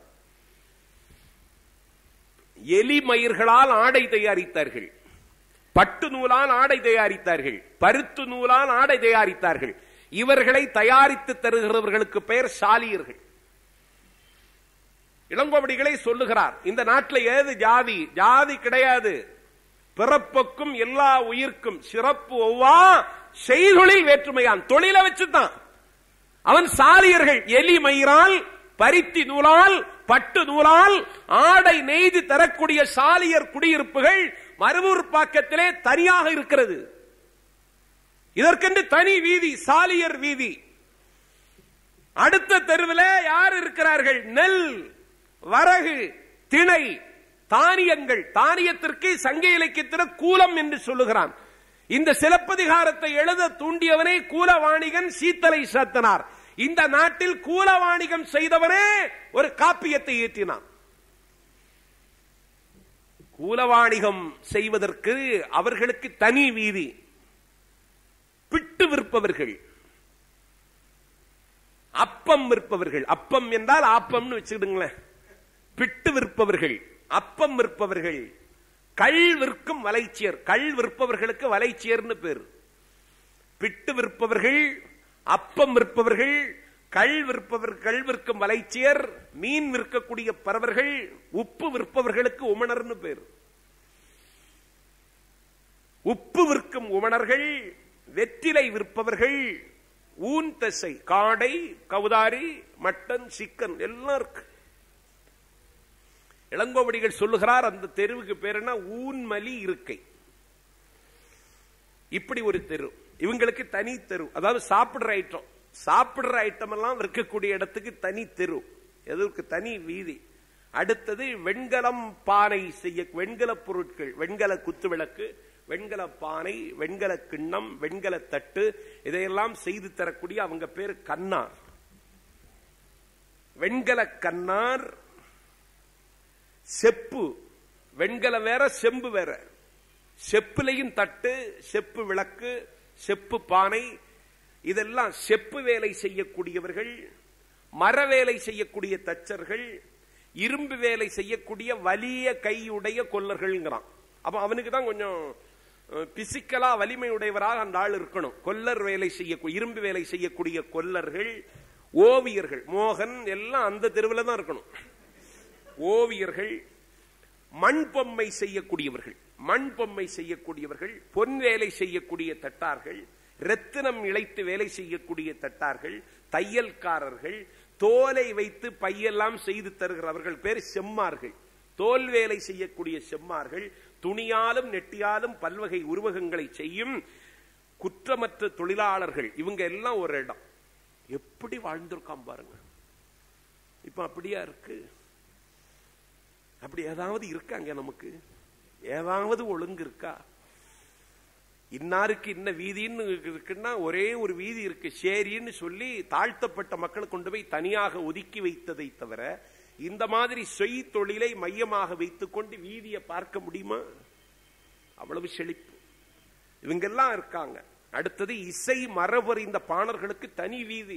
எலி மயிர்களால் ஆடை தயாரித்தார்கள் பட்டு நூலால் ஆடை தயாரித்தார்கள் பருத்து நூலால் ஆடை தயாரித்தார்கள் இவர்களை தயாரித்து தருகிறவர்களுக்கு பெயர் சாலியர்கள் இளங்கோவடிகளை சொல்லுகிறார் இந்த நாட்டில் ஏது ஜாதி ஜாதி கிடையாது பிறப்புக்கும் எல்லா உயிர்க்கும் சிறப்பு ஒவ்வா செய்தொழில் வேற்றுமையான் தொழிலை வச்சுதான் அவன் சாலியர்கள் எலி மயிரால் பருத்தி நூலால் பட்டு நூலால் ஆடை நெய்து தரக்கூடிய சாலியர் குடியிருப்புகள் மருவூர் பாக்கத்திலே தனியாக இருக்கிறது இதற்கென்று தனி வீதி சாலியர் வீதி அடுத்த தெருவில் யார் இருக்கிறார்கள் நெல் வரகு திணை தானியங்கள் தானியத்திற்கு சங்க இலக்கியத்தின கூலம் என்று சொல்லுகிறான் இந்த சிலப்பதிகாரத்தை எழுத தூண்டியவனே கூலவாணிகன் சீத்தலை சாத்தனார் இந்த நாட்டில் கூலவாணிகம் செய்தவனே ஒரு காப்பியத்தை ஏற்றினான் கூலவாணிகம் செய்வதற்கு அவர்களுக்கு தனி வீதி பிட்டு விற்பவர்கள் அப்பம் விற்பவர்கள் அப்பம் என்றால் ஆப்பம்னு வச்சுக்கிடுங்களேன் பிட்டு விற்பவர்கள் அப்பம் விற்பவர்கள் கள் விற்கும் வலைச்சியர் கள் விற்பவர்களுக்கு வலைச்சியர்னு பேர் பிட்டு விற்பவர்கள் அப்பம் விற்பவர்கள் கள் விற்பவர் கள் விற்கும் வலைச்சியர் மீன் விற்கக்கூடிய பறவர்கள் உப்பு விற்பவர்களுக்கு உமணர்னு பேர் உப்பு விற்கும் உமணர்கள் வெற்றிலை விற்பவர்கள் ஊன் தசை காடை கவுதாரி மட்டன் சிக்கன் எல்லாம் இருக்கு இளங்கோவடிகள் சொல்லுகிறார் அந்த தெருவுக்கு பேர் என்ன ஊன்மலி இருக்கை இப்படி ஒரு தெரு இவங்களுக்கு தனி தெரு அதாவது சாப்பிடுற ஐட்டம் சாப்பிடுற ஐட்டம் எல்லாம் விற்கக்கூடிய இடத்துக்கு தனி தெரு எதற்கு தனி வீதி அடுத்தது வெண்கலம் பானை செய்ய வெண்கல பொருட்கள் வெண்கல குத்து விளக்கு வெண்கல பானை வெண்கல கிண்ணம் வெண்கல தட்டு இதையெல்லாம் செய்து தரக்கூடிய அவங்க பேர் கண்ணார் வெண்கல கண்ணார் செப்பு வெண்கலம் வேற செம்பு வேற செப்புலையும் தட்டு செப்பு விளக்கு செப்பு பானை இதெல்லாம் செப்பு வேலை செய்யக்கூடியவர்கள் மர வேலை செய்யக்கூடிய தச்சர்கள் இரும்பு வேலை செய்யக்கூடிய வலிய கையுடைய கொல்லர்கள்ங்கிறான் அப்ப அவனுக்கு தான் கொஞ்சம் பிசிக்கலா வலிமை உடையவராக அந்த ஆள் இருக்கணும் கொல்லர் வேலை செய்யக்கூடிய இரும்பு வேலை செய்யக்கூடிய கொல்லர்கள் ஓவியர்கள் மோகன் எல்லாம் அந்த தெருவில் தான் இருக்கணும் ஓவியர்கள் மண் பொம்மை செய்யக்கூடியவர்கள் மண் பொம்மை செய்யக்கூடியவர்கள் பொன் வேலை செய்யக்கூடிய தட்டார்கள் ரத்தினம் இழைத்து வேலை செய்யக்கூடிய தட்டார்கள் தையல்காரர்கள் தோலை வைத்து பையெல்லாம் செய்து தருகிறவர்கள் பேர் செம்மார்கள் தோல் வேலை செய்யக்கூடிய செம்மார்கள் துணியாலும் நெட்டியாலும் பல்வகை உருவகங்களை செய்யும் குற்றமற்ற தொழிலாளர்கள் இவங்க எல்லாம் ஒரு இடம் எப்படி வாழ்ந்திருக்கான் பாருங்க இப்ப அப்படியா இருக்கு அப்படி ஏதாவது இருக்காங்க நமக்கு ஏதாவது ஒழுங்கு இருக்கா இன்னாருக்கு இன்ன வீதின்னு இருக்குன்னா ஒரே ஒரு வீதி இருக்கு சேரின்னு சொல்லி தாழ்த்தப்பட்ட மக்களை கொண்டு போய் தனியாக ஒதுக்கி வைத்ததை தவிர இந்த மாதிரி சொய் தொழிலை மையமாக வைத்துக் கொண்டு வீதியை பார்க்க முடியுமா அவ்வளவு செழிப்பு இவங்கெல்லாம் இருக்காங்க அடுத்தது இசை மரபறிந்த பாணர்களுக்கு தனி வீதி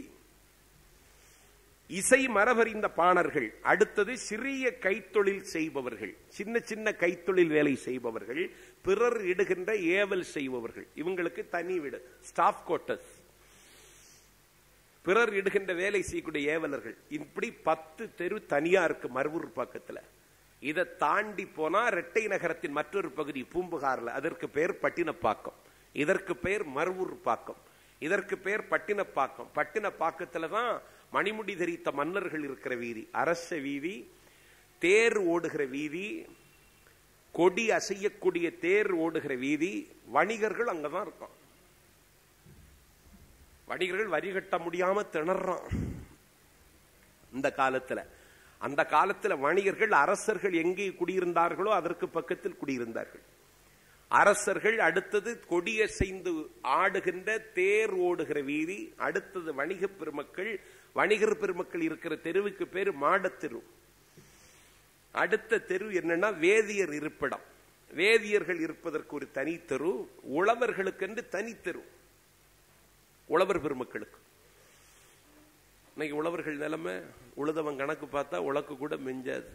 இசை மரபறிந்த பாணர்கள் அடுத்தது சிறிய கைத்தொழில் செய்பவர்கள் சின்ன சின்ன கைத்தொழில் வேலை செய்பவர்கள் பிறர் இடுகின்ற ஏவல் செய்பவர்கள் இவங்களுக்கு தனி வீடு ஸ்டாஃப் குவார்டர்ஸ் பிறர் இடுகின்ற வேலை செய்யக்கூடிய ஏவலர்கள் இப்படி பத்து தெரு தனியா இருக்கு மருவூர் பக்கத்துல இதை தாண்டி போனா ரெட்டை நகரத்தின் மற்றொரு பகுதி பூம்புகார்ல அதற்கு பேர் பட்டினப்பாக்கம் இதற்கு பேர் மருவூர் பாக்கம் இதற்கு பேர் பட்டினப்பாக்கம் பட்டினப்பாக்கத்துல தான் மணிமுடி தரித்த மன்னர்கள் இருக்கிற வீதி அரச வீதி தேர் ஓடுகிற வீதி கொடி அசையக்கூடிய தேர் ஓடுகிற வீதி வணிகர்கள் அங்கதான் இருக்கும் வணிகர்கள் வரி கட்ட முடியாம திணறான் இந்த காலத்துல அந்த காலத்துல வணிகர்கள் அரசர்கள் எங்கே குடியிருந்தார்களோ அதற்கு பக்கத்தில் குடியிருந்தார்கள் அரசர்கள் அடுத்தது கொடியசைந்து ஆடுகின்ற தேர் ஓடுகிற வீதி அடுத்தது வணிக பெருமக்கள் வணிகர் பெருமக்கள் இருக்கிற தெருவுக்கு பேரு மாடத்தெரு அடுத்த தெரு என்னன்னா வேதியர் இருப்பிடம் வேதியர்கள் இருப்பதற்கு ஒரு தனி தெரு உழவர்களுக்கென்று தனி தெரு உழவர் பெருமக்களுக்கு இன்னைக்கு உழவர்கள் நிலைமை உழுதவன் கணக்கு பார்த்தா உழக்கு கூட மிஞ்சாது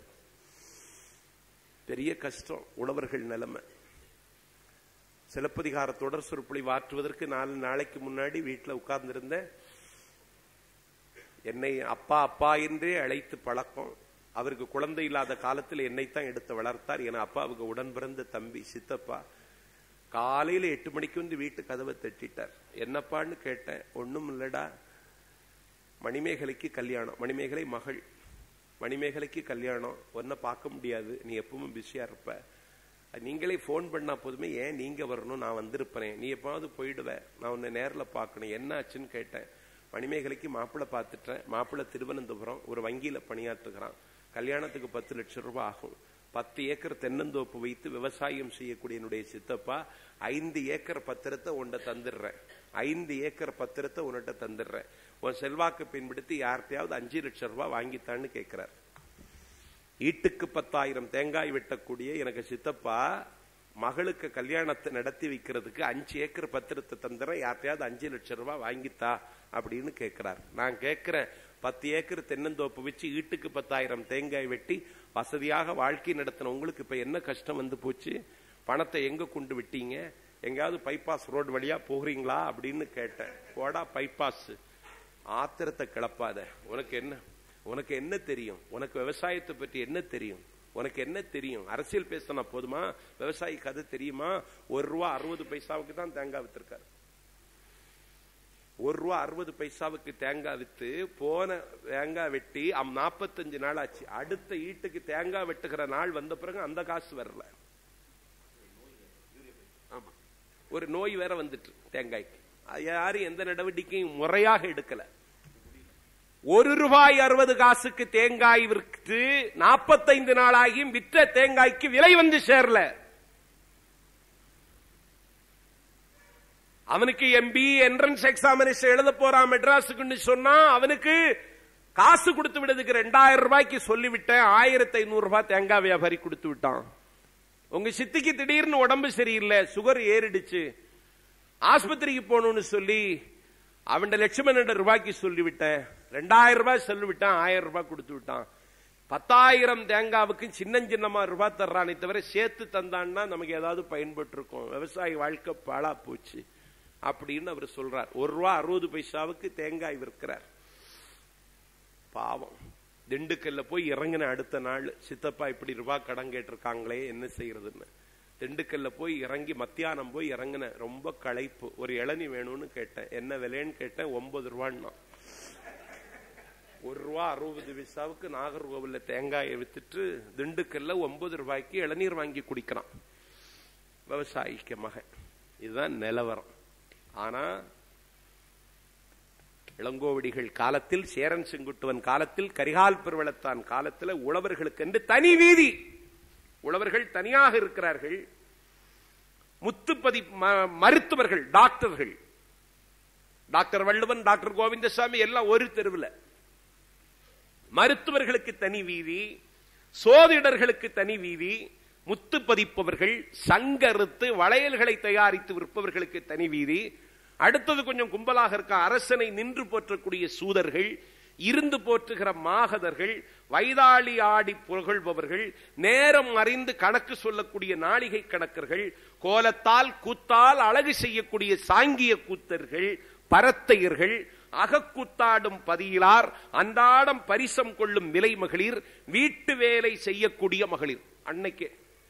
பெரிய கஷ்டம் உழவர்கள் நிலைமை சிலப்பதிகார தொடர் சொற்பொழி வாற்றுவதற்கு நாலு நாளைக்கு முன்னாடி வீட்டில் உட்கார்ந்திருந்தேன் என்னை அப்பா அப்பா என்றே அழைத்து பழக்கம் அவருக்கு குழந்தை இல்லாத காலத்தில் என்னைத்தான் எடுத்து வளர்த்தார் என அப்பாவுக்கு உடன் பிறந்த தம்பி சித்தப்பா காலையில எட்டு மணிக்கு வந்து வீட்டு கதவை தட்டிட்டார் என்னப்பான்னு கேட்டேன் ஒண்ணும் இல்லடா மணிமேகலைக்கு கல்யாணம் மணிமேகலை மகள் மணிமேகலைக்கு கல்யாணம் ஒன்ன பார்க்க முடியாது நீ எப்பவும் பிஸியா இருப்ப நீங்களே போன் பண்ணா போதுமே ஏன் நீங்க வரணும் நான் வந்திருப்பேன் நீ எப்பாவது போயிடுவ நான் உன்னை நேர்ல பார்க்கணும் என்ன ஆச்சுன்னு கேட்டேன் மணிமேகலைக்கு மாப்பிள்ளை பார்த்துட்டேன் மாப்பிள்ளை திருவனந்தபுரம் ஒரு வங்கியில பணியாற்றுகிறான் கல்யாணத்துக்கு பத்து லட்சம் ரூபாய் ஆகும் பத்து ஏக்கர் தென்னந்தோப்பு வைத்து விவசாயம் செய்யக்கூடிய என்னுடைய சித்தப்பா ஐந்து ஏக்கர் பத்திரத்தை உன்ட தந்துடுறேன் ஐந்து ஏக்கர் பத்திரத்தை உன்கிட்ட தந்துடுறேன் உன் செல்வாக்கு பின்படுத்தி யார்கிட்டயாவது அஞ்சு லட்சம் ரூபாய் வாங்கித்தான்னு கேட்கிறார் ஈட்டுக்கு பத்தாயிரம் தேங்காய் வெட்டக்கூடிய எனக்கு சித்தப்பா மகளுக்கு கல்யாணத்தை நடத்தி வைக்கிறதுக்கு அஞ்சு ஏக்கர் பத்திரத்தை தந்துறேன் யார்ட்டையாவது அஞ்சு லட்சம் ரூபாய் வாங்கித்தா அப்படின்னு கேட்கிறார் நான் கேட்கிறேன் பத்து ஏக்கர் தென்னந்தோப்பு வச்சு ஈட்டுக்கு பத்தாயிரம் தேங்காய் வெட்டி வசதியாக வாழ்க்கை நடத்தின உங்களுக்கு இப்ப என்ன கஷ்டம் வந்து போச்சு பணத்தை எங்க கொண்டு விட்டீங்க எங்கேயாவது பைபாஸ் ரோடு வழியா போகிறீங்களா அப்படின்னு கேட்டேன் போடா பைபாஸ் ஆத்திரத்தை கிளப்பாத உனக்கு என்ன உனக்கு என்ன தெரியும் உனக்கு விவசாயத்தை பற்றி என்ன தெரியும் உனக்கு என்ன தெரியும் அரசியல் பேசினா போதுமா விவசாயி கதை தெரியுமா ஒரு ரூபா அறுபது பைசாவுக்கு தான் தேங்காய் வித்திருக்காரு ஒரு ரூபா அறுபது பைசாவுக்கு தேங்காய் வித்து போன தேங்காய் வெட்டி நாற்பத்தஞ்சு நாள் ஆச்சு அடுத்த ஈட்டுக்கு தேங்காய் வெட்டுகிற நாள் வந்த பிறகு அந்த காசு வரல ஆமா ஒரு நோய் வேற வந்துட்டு தேங்காய்க்கு யாரும் எந்த நடவடிக்கையும் முறையாக எடுக்கல ஒரு ரூபாய் அறுபது காசுக்கு தேங்காய் விற்று நாற்பத்தைந்து நாளாகியும் விற்ற தேங்காய்க்கு விலை வந்து சேரல அவனுக்கு எம்பி என்ட்ரன்ஸ் எக்ஸாமினேஷன் எழுத போறான் மெட்ராஸுக்குன்னு சொன்னா அவனுக்கு காசு கொடுத்து விடுறதுக்கு ரெண்டாயிரம் ரூபாய்க்கு சொல்லிவிட்டேன் ஆயிரத்தி ஐநூறு ரூபாய் தேங்காய் வியாபாரி கொடுத்து விட்டான் உங்க சித்திக்கு திடீர்னு உடம்பு சரியில்லை சுகர் ஏறிடுச்சு ஆஸ்பத்திரிக்கு போகணும்னு சொல்லி அவன் லட்சுமணன் ரூபாய்க்கு சொல்லிவிட்டேன் ரெண்டாயிரம் ரூபாய் சொல்லிவிட்டான் ஆயிரம் ரூபாய் கொடுத்து விட்டான் பத்தாயிரம் தேங்காவுக்கு சின்ன சின்னமா ரூபாய் தர்றானே தவிர சேர்த்து தந்தான்னா நமக்கு ஏதாவது பயன்பட்டு இருக்கும் விவசாய வாழ்க்கை பாழா போச்சு அப்படின்னு அவர் சொல்றார் ஒரு ரூபா அறுபது பைசாவுக்கு தேங்காய் விற்கிறார் பாவம் திண்டுக்கல்ல போய் இறங்கின அடுத்த நாள் சித்தப்பா இப்படி ரூபா கடன் கேட்டிருக்காங்களே என்ன செய்யறதுன்னு திண்டுக்கல்ல போய் இறங்கி மத்தியானம் போய் இறங்கின ரொம்ப களைப்பு ஒரு இளநி வேணும்னு கேட்டேன் என்ன விலைன்னு கேட்டேன் ஒன்பது ரூபான்னா ஒரு ரூபா அறுபது பைசாவுக்கு நாகர்கோவில்ல தேங்காயை வித்துட்டு திண்டுக்கல்ல ஒன்பது ரூபாய்க்கு இளநீர் வாங்கி குடிக்கிறான் விவசாயிக்க மகன் இதுதான் நிலவரம் ஆனா இளங்கோவடிகள் காலத்தில் சேரன் செங்குட்டுவன் காலத்தில் கரிகால் பெருவளத்தான் காலத்தில் உழவர்களுக்கு என்று தனி வீதி உழவர்கள் தனியாக இருக்கிறார்கள் முத்துப்பதி மருத்துவர்கள் டாக்டர்கள் டாக்டர் வள்ளுவன் டாக்டர் கோவிந்தசாமி எல்லாம் ஒரு தெருவில் மருத்துவர்களுக்கு தனி வீதி சோதிடர்களுக்கு தனி வீதி முத்து பதிப்பவர்கள் சங்கறுத்து வளையல்களை தயாரித்து விற்பவர்களுக்கு தனி வீதி அடுத்தது கொஞ்சம் கும்பலாக இருக்க அரசனை நின்று போற்றக்கூடிய சூதர்கள் இருந்து போற்றுகிற மாகதர்கள் வைதாளி ஆடி புகழ்பவர்கள் நேரம் அறிந்து கணக்கு சொல்லக்கூடிய நாளிகை கணக்கர்கள் கோலத்தால் கூத்தால் அழகு செய்யக்கூடிய சாங்கிய கூத்தர்கள் பரத்தையர்கள் அகக்கூத்தாடும் பதியிலார் அன்றாடம் பரிசம் கொள்ளும் நிலை மகளிர் வீட்டு வேலை செய்யக்கூடிய மகளிர் அன்னைக்கே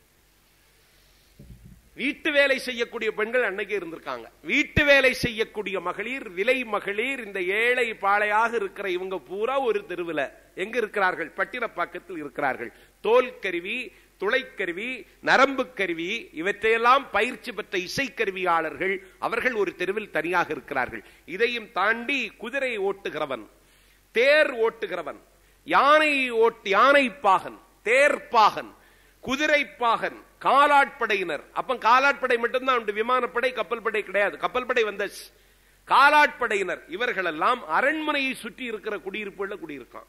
வீட்டு வேலை செய்யக்கூடிய பெண்கள் அன்னைக்கே இருந்திருக்காங்க வீட்டு வேலை செய்யக்கூடிய மகளிர் விலை மகளிர் இந்த ஏழை பாளையாக இருக்கிற இவங்க பூரா ஒரு தெருவில் எங்க இருக்கிறார்கள் பட்டினப்பாக்கத்தில் இருக்கிறார்கள் தோல் கருவி துளைக்கருவி நரம்பு கருவி இவற்றையெல்லாம் பயிற்சி பெற்ற இசைக்கருவியாளர்கள் அவர்கள் ஒரு தெருவில் தனியாக இருக்கிறார்கள் இதையும் தாண்டி குதிரை ஓட்டுகிறவன் தேர் ஓட்டுகிறவன் யானை ஓட்டு யானை பாகன் தேர்ப்பாகன் குதிரைப்பாகன் காலாட்படையினர் அப்ப காலாட்படை மட்டும்தான் உண்டு விமானப்படை கப்பல் படை கிடையாது கப்பல் படை வந்த காலாட்படையினர் இவர்கள் எல்லாம் அரண்மனையை சுற்றி இருக்கிற குடியிருப்புல குடியிருக்கான்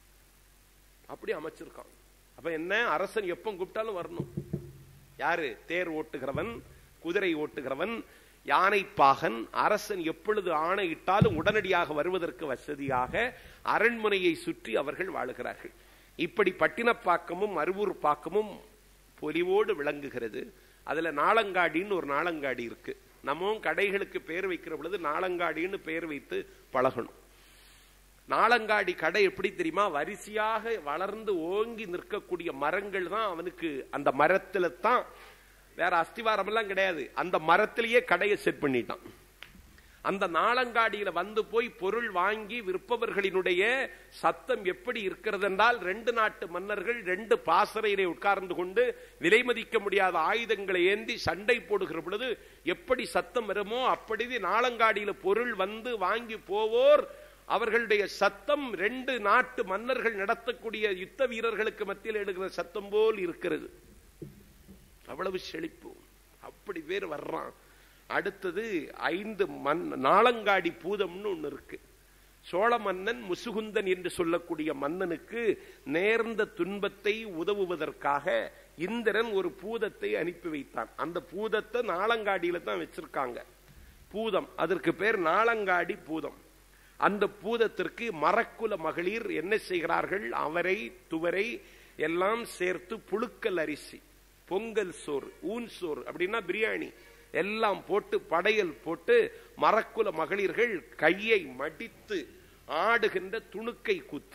அப்படி அமைச்சிருக்கான் அப்ப என்ன அரசன் எப்ப கூப்பிட்டாலும் வரணும் யாரு தேர் ஓட்டுகிறவன் குதிரை ஓட்டுகிறவன் யானை பாகன் அரசன் எப்பொழுது ஆணையிட்டாலும் உடனடியாக வருவதற்கு வசதியாக அரண்மனையை சுற்றி அவர்கள் வாழுகிறார்கள் இப்படி பட்டினப்பாக்கமும் அருவூர் பாக்கமும் பொலிவோடு விளங்குகிறது அதுல நாளங்காடின்னு ஒரு நாளங்காடி இருக்கு நம்மவும் கடைகளுக்கு பேர் வைக்கிற பொழுது நாளங்காடின்னு பேர் வைத்து பழகணும் நாளங்காடி கடை எப்படி தெரியுமா வரிசையாக வளர்ந்து ஓங்கி நிற்கக்கூடிய மரங்கள் தான் அவனுக்கு அந்த மரத்துல தான் வேற அஸ்திவாரம் எல்லாம் கிடையாது அந்த மரத்திலேயே கடையை செட் பண்ணிட்டான் அந்த நாளங்காடியில வந்து போய் பொருள் வாங்கி விற்பவர்களினுடைய சத்தம் எப்படி இருக்கிறது என்றால் ரெண்டு நாட்டு மன்னர்கள் ரெண்டு பாசறையிலே உட்கார்ந்து கொண்டு விலை மதிக்க முடியாத ஆயுதங்களை ஏந்தி சண்டை போடுகிற பொழுது எப்படி சத்தம் வருமோ அப்படி நாளங்காடியில பொருள் வந்து வாங்கி போவோர் அவர்களுடைய சத்தம் ரெண்டு நாட்டு மன்னர்கள் நடத்தக்கூடிய யுத்த வீரர்களுக்கு மத்தியில் எடுக்கிற சத்தம் போல் இருக்கிறது அவ்வளவு செழிப்பு அப்படி பேர் வர்றான் அடுத்தது ஐந்து மண் நாளங்காடி பூதம்னு ஒண்ணு இருக்கு சோழ மன்னன் முசுகுந்தன் என்று சொல்லக்கூடிய மன்னனுக்கு நேர்ந்த துன்பத்தை உதவுவதற்காக இந்திரன் ஒரு பூதத்தை அனுப்பி வைத்தான் அந்த பூதத்தை நாளங்காடியில தான் வச்சிருக்காங்க பூதம் அதற்கு பேர் நாளங்காடி பூதம் அந்த பூதத்திற்கு மரக்குல மகளிர் என்ன செய்கிறார்கள் அவரை துவரை எல்லாம் சேர்த்து புழுக்கல் அரிசி பொங்கல் சோறு ஊன் சோறு அப்படின்னா பிரியாணி எல்லாம் போட்டு படையல் போட்டு மரக்குல மகளிர்கள் கையை மடித்து ஆடுகின்ற துணுக்கை கூத்து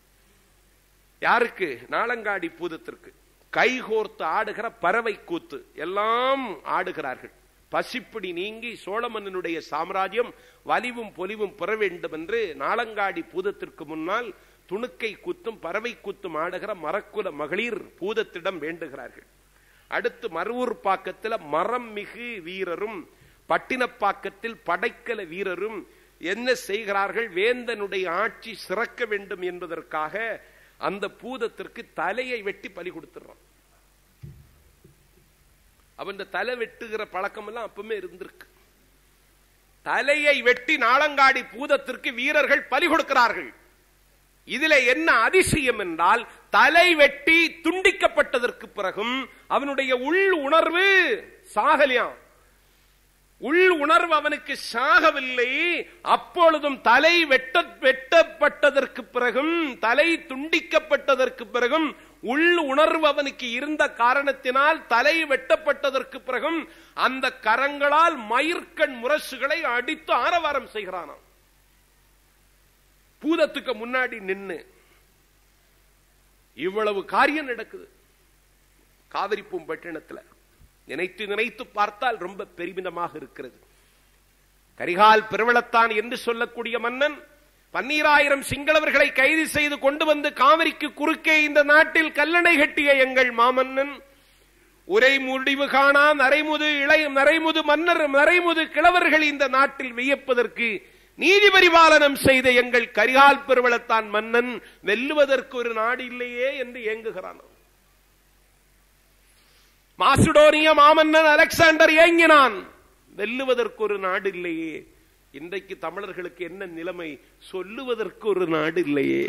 யாருக்கு நாளங்காடி பூதத்திற்கு கைகோர்த்து ஆடுகிற பறவை கூத்து எல்லாம் ஆடுகிறார்கள் பசிப்பிடி நீங்கி சோழமன்னனுடைய சாம்ராஜ்யம் வலிவும் பொலிவும் பெற வேண்டும் என்று நாளங்காடி பூதத்திற்கு முன்னால் துணுக்கை கூத்தும் பறவை கூத்தும் ஆடுகிற மரக்குல மகளிர் பூதத்திடம் வேண்டுகிறார்கள் அடுத்து மருவூர் பாக்கத்தில் மரம் மிகு வீரரும் பட்டினப்பாக்கத்தில் படைக்கல வீரரும் என்ன செய்கிறார்கள் வேந்தனுடைய ஆட்சி சிறக்க வேண்டும் என்பதற்காக அந்த பூதத்திற்கு தலையை வெட்டி பலி கொடுத்துடுறான் அவன் தலை வெட்டுகிற பழக்கம் எல்லாம் அப்பவுமே இருந்திருக்கு தலையை வெட்டி நாளங்காடி பூதத்திற்கு வீரர்கள் பலி கொடுக்கிறார்கள் இதுல என்ன அதிசயம் என்றால் தலை வெட்டி துண்டிக்கப்பட்டதற்கு பிறகும் அவனுடைய உள் உணர்வு சாகலியாம் உள் உணர்வு அவனுக்கு சாகவில்லை அப்பொழுதும் தலை வெட்ட வெட்டப்பட்டதற்கு பிறகும் தலை துண்டிக்கப்பட்டதற்கு பிறகும் உள் உணர்வு அவனுக்கு இருந்த காரணத்தினால் தலை வெட்டப்பட்டதற்கு பிறகும் அந்த கரங்களால் மயிர்கண் முரசுகளை அடித்து ஆரவாரம் செய்கிறானாம் பூதத்துக்கு முன்னாடி நின்னு இவ்வளவு காரியம் நடக்குது காவிரி பூம்பட்டினத்துல நினைத்து நினைத்து பார்த்தால் ரொம்ப பெருமிதமாக இருக்கிறது கரிகால் பெருவளத்தான் என்று சொல்லக்கூடிய மன்னன் பன்னீராயிரம் சிங்களவர்களை கைது செய்து கொண்டு வந்து காவிரிக்கு குறுக்கே இந்த நாட்டில் கல்லணை கட்டிய எங்கள் மாமன்னன் உரை முடிவு காணா நரைமுது இளைய நரைமுது மன்னர் நரைமுது கிழவர்கள் இந்த நாட்டில் வியப்பதற்கு நீதி பரிபாலனம் செய்த எங்கள் கரிகால் பெருவளத்தான் மன்னன் வெல்லுவதற்கு ஒரு நாடு இல்லையே என்று ஏங்குகிறான் மாசுடோனிய மாமன்னன் அலெக்சாண்டர் ஏங்கினான் வெல்லுவதற்கு ஒரு நாடு இல்லையே இன்றைக்கு தமிழர்களுக்கு என்ன நிலைமை சொல்லுவதற்கு ஒரு நாடு இல்லையே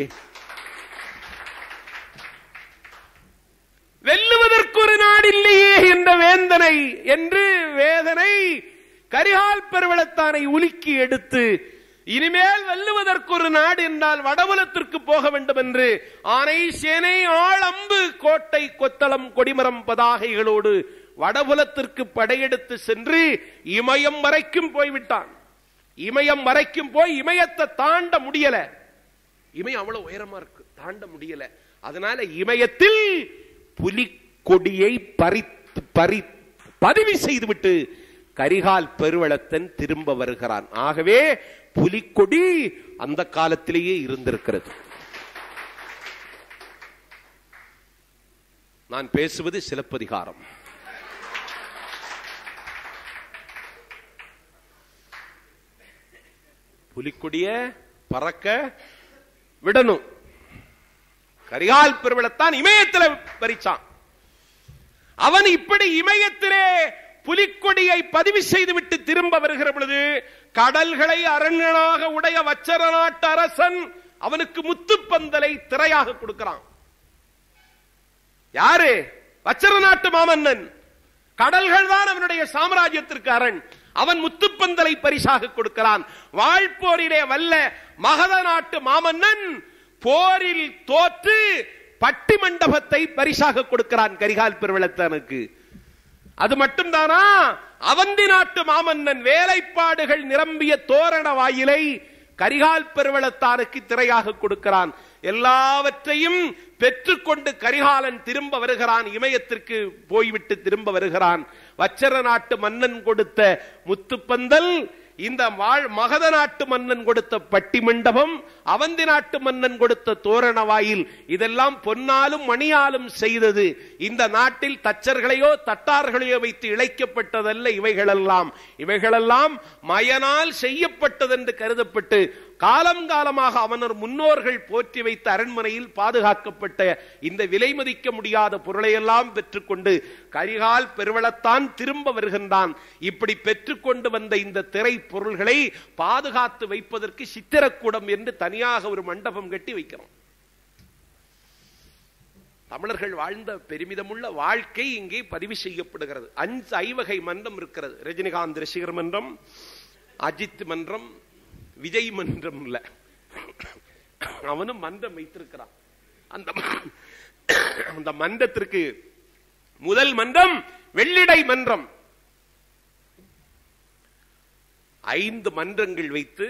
வெல்லுவதற்கு ஒரு நாடு இல்லையே என்ற வேந்தனை என்று வேதனை கரிகால் பெருவளத்தானை உலுக்கி எடுத்து இனிமேல் வெல்லுவதற்கு ஒரு நாடு என்றால் வடபுலத்திற்கு போக வேண்டும் என்று ஆனை சேனை ஆள் அம்பு கோட்டை கொத்தளம் கொடிமரம் பதாகைகளோடு வடபுலத்திற்கு படையெடுத்து சென்று இமயம் வரைக்கும் போய்விட்டான் இமயம் வரைக்கும் போய் இமயத்தை தாண்ட முடியல இமயம் அவ்வளவு உயரமா இருக்கு தாண்ட முடியல அதனால இமயத்தில் புலிக்கொடியை பறித்து பறி பதிவு செய்துவிட்டு கரிகால் பெருவளத்தன் திரும்ப வருகிறான் ஆகவே புலிக்கொடி அந்த காலத்திலேயே இருந்திருக்கிறது நான் பேசுவது சிலப்பதிகாரம் புலிக்கொடிய பறக்க விடணும் கரிகால் பெருவிழத்தான் இமயத்துல பறிச்சான் அவன் இப்படி இமயத்திலே புலிக்கொடியை பதிவு செய்துவிட்டு திரும்ப வருகிற பொழுது கடல்களை அரண்யனாக உடைய வச்சர நாட்டு அரசன் அவனுக்கு முத்துப்பந்தலை திரையாக கொடுக்கிறான் யாரு வச்சர நாட்டு மாமன்னன் கடல்கள் தான் அவனுடைய சாம்ராஜ்யத்திற்கு அரண் அவன் முத்துப்பந்தலை பரிசாக கொடுக்கிறான் வாழ்போரிலே வல்ல மகத நாட்டு மாமன்னன் போரில் தோற்று பட்டி மண்டபத்தை பரிசாக கொடுக்கிறான் கரிகால் பெருவளத்தனுக்கு அது மட்டும்தானா அவந்தி நாட்டு மாமன்னன் வேலைப்பாடுகள் நிரம்பிய தோரண வாயிலை கரிகால் பெருவளத்தானுக்கு திரையாக கொடுக்கிறான் எல்லாவற்றையும் பெற்றுக்கொண்டு கரிகாலன் திரும்ப வருகிறான் இமயத்திற்கு போய்விட்டு திரும்ப வருகிறான் வச்சர நாட்டு மன்னன் கொடுத்த முத்துப்பந்தல் இந்த வாழ் மகத நாட்டு மன்னன் கொடுத்த பட்டி மண்டபம் அவந்தி நாட்டு மன்னன் கொடுத்த தோரண வாயில் இதெல்லாம் பொன்னாலும் மணியாலும் செய்தது இந்த நாட்டில் தச்சர்களையோ தட்டார்களையோ வைத்து இழைக்கப்பட்டதல்ல இவைகளெல்லாம் இவைகளெல்லாம் மயனால் செய்யப்பட்டதென்று கருதப்பட்டு காலம் காலமாக அவனர் முன்னோர்கள் போற்றி வைத்த அரண்மனையில் பாதுகாக்கப்பட்ட இந்த விலை மதிக்க முடியாத பொருளையெல்லாம் பெற்றுக்கொண்டு கரிகால் பெருவளத்தான் திரும்ப வருகின்றான் இப்படி பெற்றுக்கொண்டு வந்த இந்த திரை பொருள்களை பாதுகாத்து வைப்பதற்கு சித்திரக்கூடம் என்று தனியாக ஒரு மண்டபம் கட்டி வைக்கிறோம் தமிழர்கள் வாழ்ந்த பெருமிதமுள்ள வாழ்க்கை இங்கே பதிவு செய்யப்படுகிறது அஞ்சு ஐவகை மன்றம் இருக்கிறது ரஜினிகாந்த் ரசிகர் மன்றம் அஜித் மன்றம் விஜய் மன்றம் இல்ல அவனும் மன்றம் வைத்திருக்கிறான் அந்த அந்த மன்றத்திற்கு முதல் மன்றம் வெள்ளிடை மன்றம் ஐந்து மன்றங்கள் வைத்து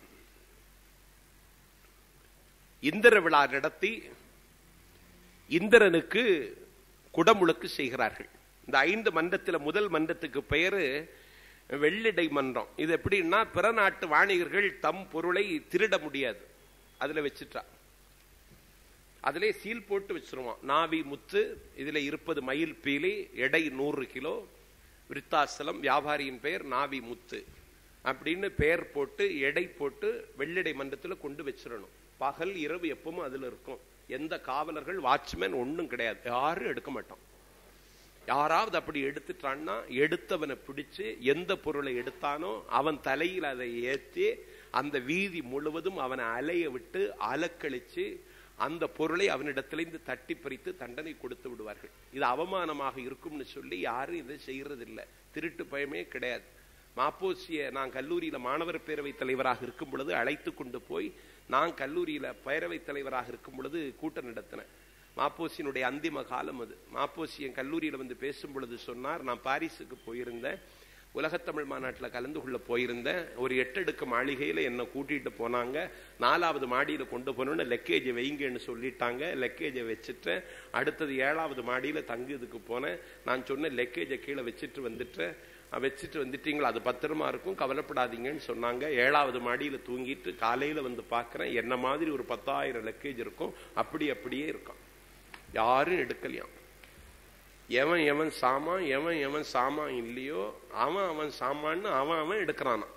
இந்திர விழா நடத்தி இந்திரனுக்கு குடமுழுக்கு செய்கிறார்கள் இந்த ஐந்து மன்றத்தில் முதல் மன்றத்துக்கு பெயரு வெள்ளிடை மன்றம் இது எப்படின்னா பிற நாட்டு வாணிகர்கள் தம் பொருளை திருட முடியாது அதுல வச்சுட்டா அதிலே சீல் போட்டு வச்சிருவான் நாவி முத்து இதுல இருப்பது மயில் பீலி எடை நூறு கிலோ விருத்தாசலம் வியாபாரியின் பெயர் நாவி முத்து அப்படின்னு பெயர் போட்டு எடை போட்டு வெள்ளிடை மன்றத்தில் கொண்டு வச்சிடணும் பகல் இரவு எப்பவும் அதுல இருக்கும் எந்த காவலர்கள் வாட்ச்மேன் ஒன்றும் கிடையாது யாரும் எடுக்க மாட்டோம் யாராவது அப்படி எடுத்துட்டான்னா எடுத்தவனை பிடிச்சு எந்த பொருளை எடுத்தானோ அவன் தலையில் அதை ஏற்றி அந்த வீதி முழுவதும் அவனை அலைய விட்டு அலக்கழிச்சு அந்த பொருளை அவனிடத்திலிருந்து தட்டி பறித்து தண்டனை கொடுத்து விடுவார்கள் இது அவமானமாக இருக்கும்னு சொல்லி யாரும் இதை செய்யறதில்லை திருட்டு பயமே கிடையாது மாப்போசிய நான் கல்லூரியில மாணவர் பேரவை தலைவராக இருக்கும் பொழுது அழைத்து கொண்டு போய் நான் கல்லூரியில பேரவை தலைவராக இருக்கும் பொழுது கூட்டம் நடத்தினேன் மாப்போசியினுடைய அந்திம காலம் அது மாப்போசி என் கல்லூரியில வந்து பேசும் பொழுது சொன்னார் நான் பாரிஸுக்கு போயிருந்தேன் உலகத்தமிழ் மாநாட்டில் கலந்து கொள்ள போயிருந்தேன் ஒரு எட்டடுக்கு மாளிகையில் என்னை கூட்டிட்டு போனாங்க நாலாவது மாடியில் கொண்டு போனோன்னு லக்கேஜை வைங்கன்னு சொல்லிட்டாங்க லக்கேஜை வச்சுட்டேன் அடுத்தது ஏழாவது மாடியில் தங்குறதுக்கு போனேன் நான் சொன்ன லக்கேஜை கீழே வச்சுட்டு வந்துட்டேன் வச்சுட்டு வந்துட்டீங்களா அது பத்திரமா இருக்கும் கவலைப்படாதீங்கன்னு சொன்னாங்க ஏழாவது மாடியில் தூங்கிட்டு காலையில் வந்து பார்க்குறேன் என்ன மாதிரி ஒரு பத்தாயிரம் லக்கேஜ் இருக்கும் அப்படி அப்படியே இருக்கும் யாரும் எடுக்கலையாம் எவன் எவன் சாமான் எவன் எவன் சாமான் இல்லையோ அவன் அவன் சாமான்னு அவன் அவன் எடுக்கிறானான்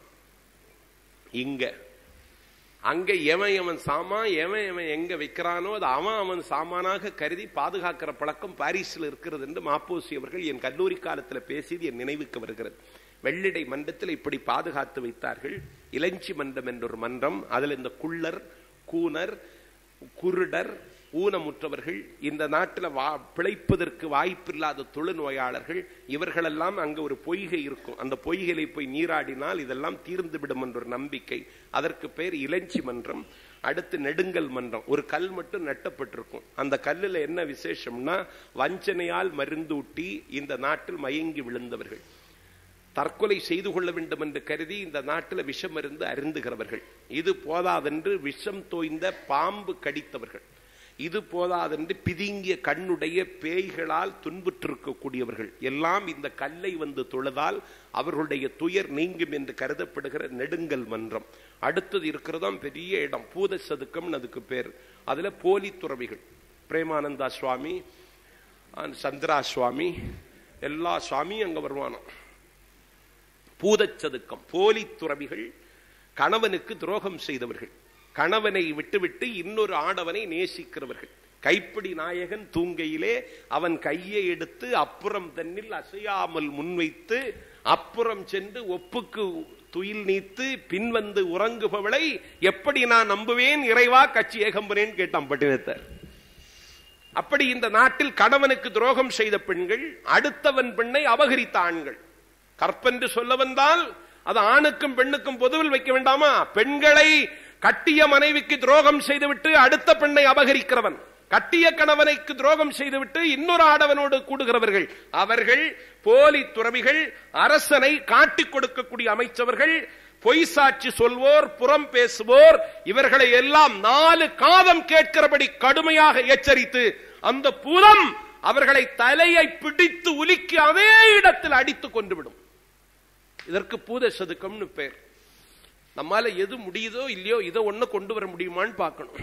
இங்க அங்க எவன் எவன் சாமான் எவன் எவன் எங்க வைக்கிறானோ அது அவன் அவன் சாமானாக கருதி பாதுகாக்கிற பழக்கம் பாரிஸில் இருக்கிறது என்று மாப்போசி அவர்கள் என் கல்லூரி காலத்தில் பேசியது என் நினைவுக்கு வருகிறது வெள்ளிடை மன்றத்தில் இப்படி பாதுகாத்து வைத்தார்கள் இளஞ்சி மன்றம் என்ற ஒரு மன்றம் அதில் இந்த குள்ளர் கூனர் குருடர் ஊனமுற்றவர்கள் இந்த நாட்டில் வா பிழைப்பதற்கு வாய்ப்பில்லாத தொழுநோயாளர்கள் இவர்களெல்லாம் அங்க ஒரு பொய்கை இருக்கும் அந்த பொய்களை போய் நீராடினால் இதெல்லாம் தீர்ந்து விடும் என்ற ஒரு நம்பிக்கை அதற்கு பெயர் இளஞ்சி மன்றம் அடுத்து நெடுங்கல் மன்றம் ஒரு கல் மட்டும் நட்டப்பட்டிருக்கும் அந்த கல்லுல என்ன விசேஷம்னா வஞ்சனையால் மருந்தூட்டி இந்த நாட்டில் மயங்கி விழுந்தவர்கள் தற்கொலை செய்து கொள்ள வேண்டும் என்று கருதி இந்த நாட்டில் விஷம் மருந்து அருந்துகிறவர்கள் இது போதாதென்று விஷம் தோய்ந்த பாம்பு கடித்தவர்கள் இது போதாதென்று பிதுங்கிய கண்ணுடைய பேய்களால் துன்புற்றிருக்கக்கூடியவர்கள் எல்லாம் இந்த கல்லை வந்து தொழுதால் அவர்களுடைய துயர் நீங்கும் என்று கருதப்படுகிற நெடுங்கல் மன்றம் அடுத்தது இருக்கிறதாம் பெரிய இடம் பூத சதுக்கம் அதுக்கு பேர் அதுல போலி துறவிகள் பிரேமானந்தா சுவாமி சந்திரா சுவாமி எல்லா சுவாமியும் அங்க வருவானோ பூதச்சதுக்கம் போலி துறவிகள் கணவனுக்கு துரோகம் செய்தவர்கள் கணவனை விட்டுவிட்டு இன்னொரு ஆடவனை நேசிக்கிறவர்கள் கைப்பிடி நாயகன் தூங்கையிலே அவன் கையை எடுத்து அப்புறம் தன்னில் அசையாமல் முன்வைத்து அப்புறம் சென்று ஒப்புக்கு துயில் நீத்து பின்வந்து உறங்குபவளை எப்படி நான் நம்புவேன் இறைவா கட்சி ஏகம்புறேன் கேட்டான் பட்டினத்தார் அப்படி இந்த நாட்டில் கணவனுக்கு துரோகம் செய்த பெண்கள் அடுத்தவன் பெண்ணை அபகரித்த ஆண்கள் கற்பென்று சொல்ல வந்தால் அது ஆணுக்கும் பெண்ணுக்கும் பொதுவில் வைக்க வேண்டாமா பெண்களை கட்டிய மனைவிக்கு துரோகம் செய்துவிட்டு அடுத்த பெண்ணை அபகரிக்கிறவன் கட்டிய கணவனைக்கு துரோகம் செய்துவிட்டு இன்னொரு ஆடவனோடு கூடுகிறவர்கள் அவர்கள் போலி துறவிகள் அரசனை காட்டிக் கொடுக்கக்கூடிய அமைச்சவர்கள் பொய் சாட்சி சொல்வோர் புறம் பேசுவோர் இவர்களை எல்லாம் நாலு காதம் கேட்கிறபடி கடுமையாக எச்சரித்து அந்த புறம் அவர்களை தலையை பிடித்து உலுக்கி அதே இடத்தில் அடித்து கொண்டு விடும் இதற்கு பூத சதுக்கம்னு பேர் நம்மால எது முடியுதோ இல்லையோ இதை ஒண்ணு கொண்டு வர முடியுமான்னு பார்க்கணும்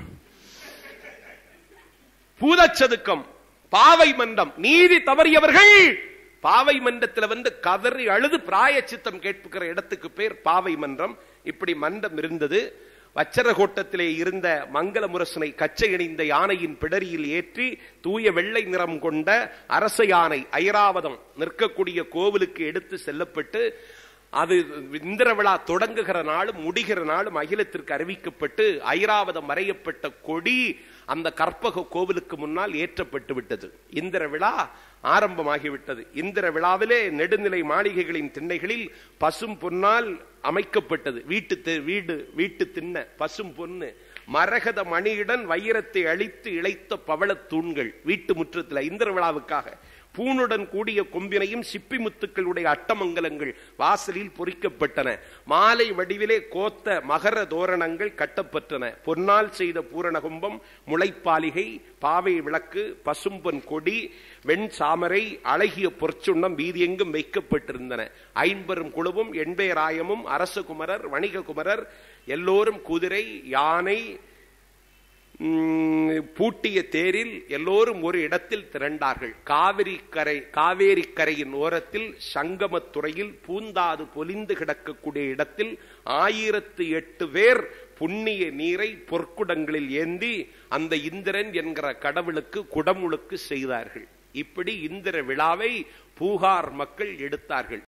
பூதச்சதுக்கம் பாவை மன்றம் நீதி தவறியவர்கள் பாவை மன்றத்தில் வந்து கதறி அழுது பிராய சித்தம் கேட்புகிற இடத்துக்கு பேர் பாவை மன்றம் இப்படி மன்றம் இருந்தது வச்சரகோட்டத்திலே இருந்த மங்கள முரசனை கச்சை இணைந்த யானையின் பிடரியில் ஏற்றி தூய வெள்ளை நிறம் கொண்ட அரச யானை ஐராவதம் நிற்கக்கூடிய கோவிலுக்கு எடுத்து செல்லப்பட்டு அது இந்திர விழா தொடங்குகிற நாளும் முடிகிற நாளும் அகிலத்திற்கு அறிவிக்கப்பட்டு ஐராவதம் வரையப்பட்ட கொடி அந்த கற்பக கோவிலுக்கு முன்னால் ஏற்றப்பட்டு விட்டது இந்திர விழா ஆரம்பமாகிவிட்டது இந்திர விழாவிலே நெடுநிலை மாளிகைகளின் திண்ணைகளில் பசும் பொன்னால் அமைக்கப்பட்டது வீட்டு வீடு வீட்டு திண்ண பசும் பொன்னு மரகத மணியுடன் வைரத்தை அழித்து இழைத்த பவளத் தூண்கள் வீட்டு முற்றத்தில் இந்திர விழாவுக்காக பூணுடன் கூடிய கொம்பினையும் சிப்பி முத்துக்களுடைய அட்டமங்கலங்கள் வாசலில் பொறிக்கப்பட்டன மாலை வடிவிலே கோத்த மகர தோரணங்கள் கட்டப்பட்டன பொன்னால் செய்த பூரண கும்பம் முளைப்பாலிகை பாவை விளக்கு பசும்பொன் கொடி வெண் சாமரை அழகிய பொற்சுண்ணம் வீதியெங்கும் வைக்கப்பட்டிருந்தன ஐம்பெரும் குழுவும் எண்பேராயமும் அரசகுமரர் வணிககுமரர் எல்லோரும் குதிரை யானை பூட்டிய தேரில் எல்லோரும் ஒரு இடத்தில் திரண்டார்கள் காவிரி கரை காவேரி கரையின் ஓரத்தில் சங்கமத்துறையில் பூந்தாது பொலிந்து கிடக்கக்கூடிய இடத்தில் ஆயிரத்து எட்டு பேர் புண்ணிய நீரை பொற்குடங்களில் ஏந்தி அந்த இந்திரன் என்கிற கடவுளுக்கு குடமுழுக்கு செய்தார்கள் இப்படி இந்திர விழாவை பூகார் மக்கள் எடுத்தார்கள்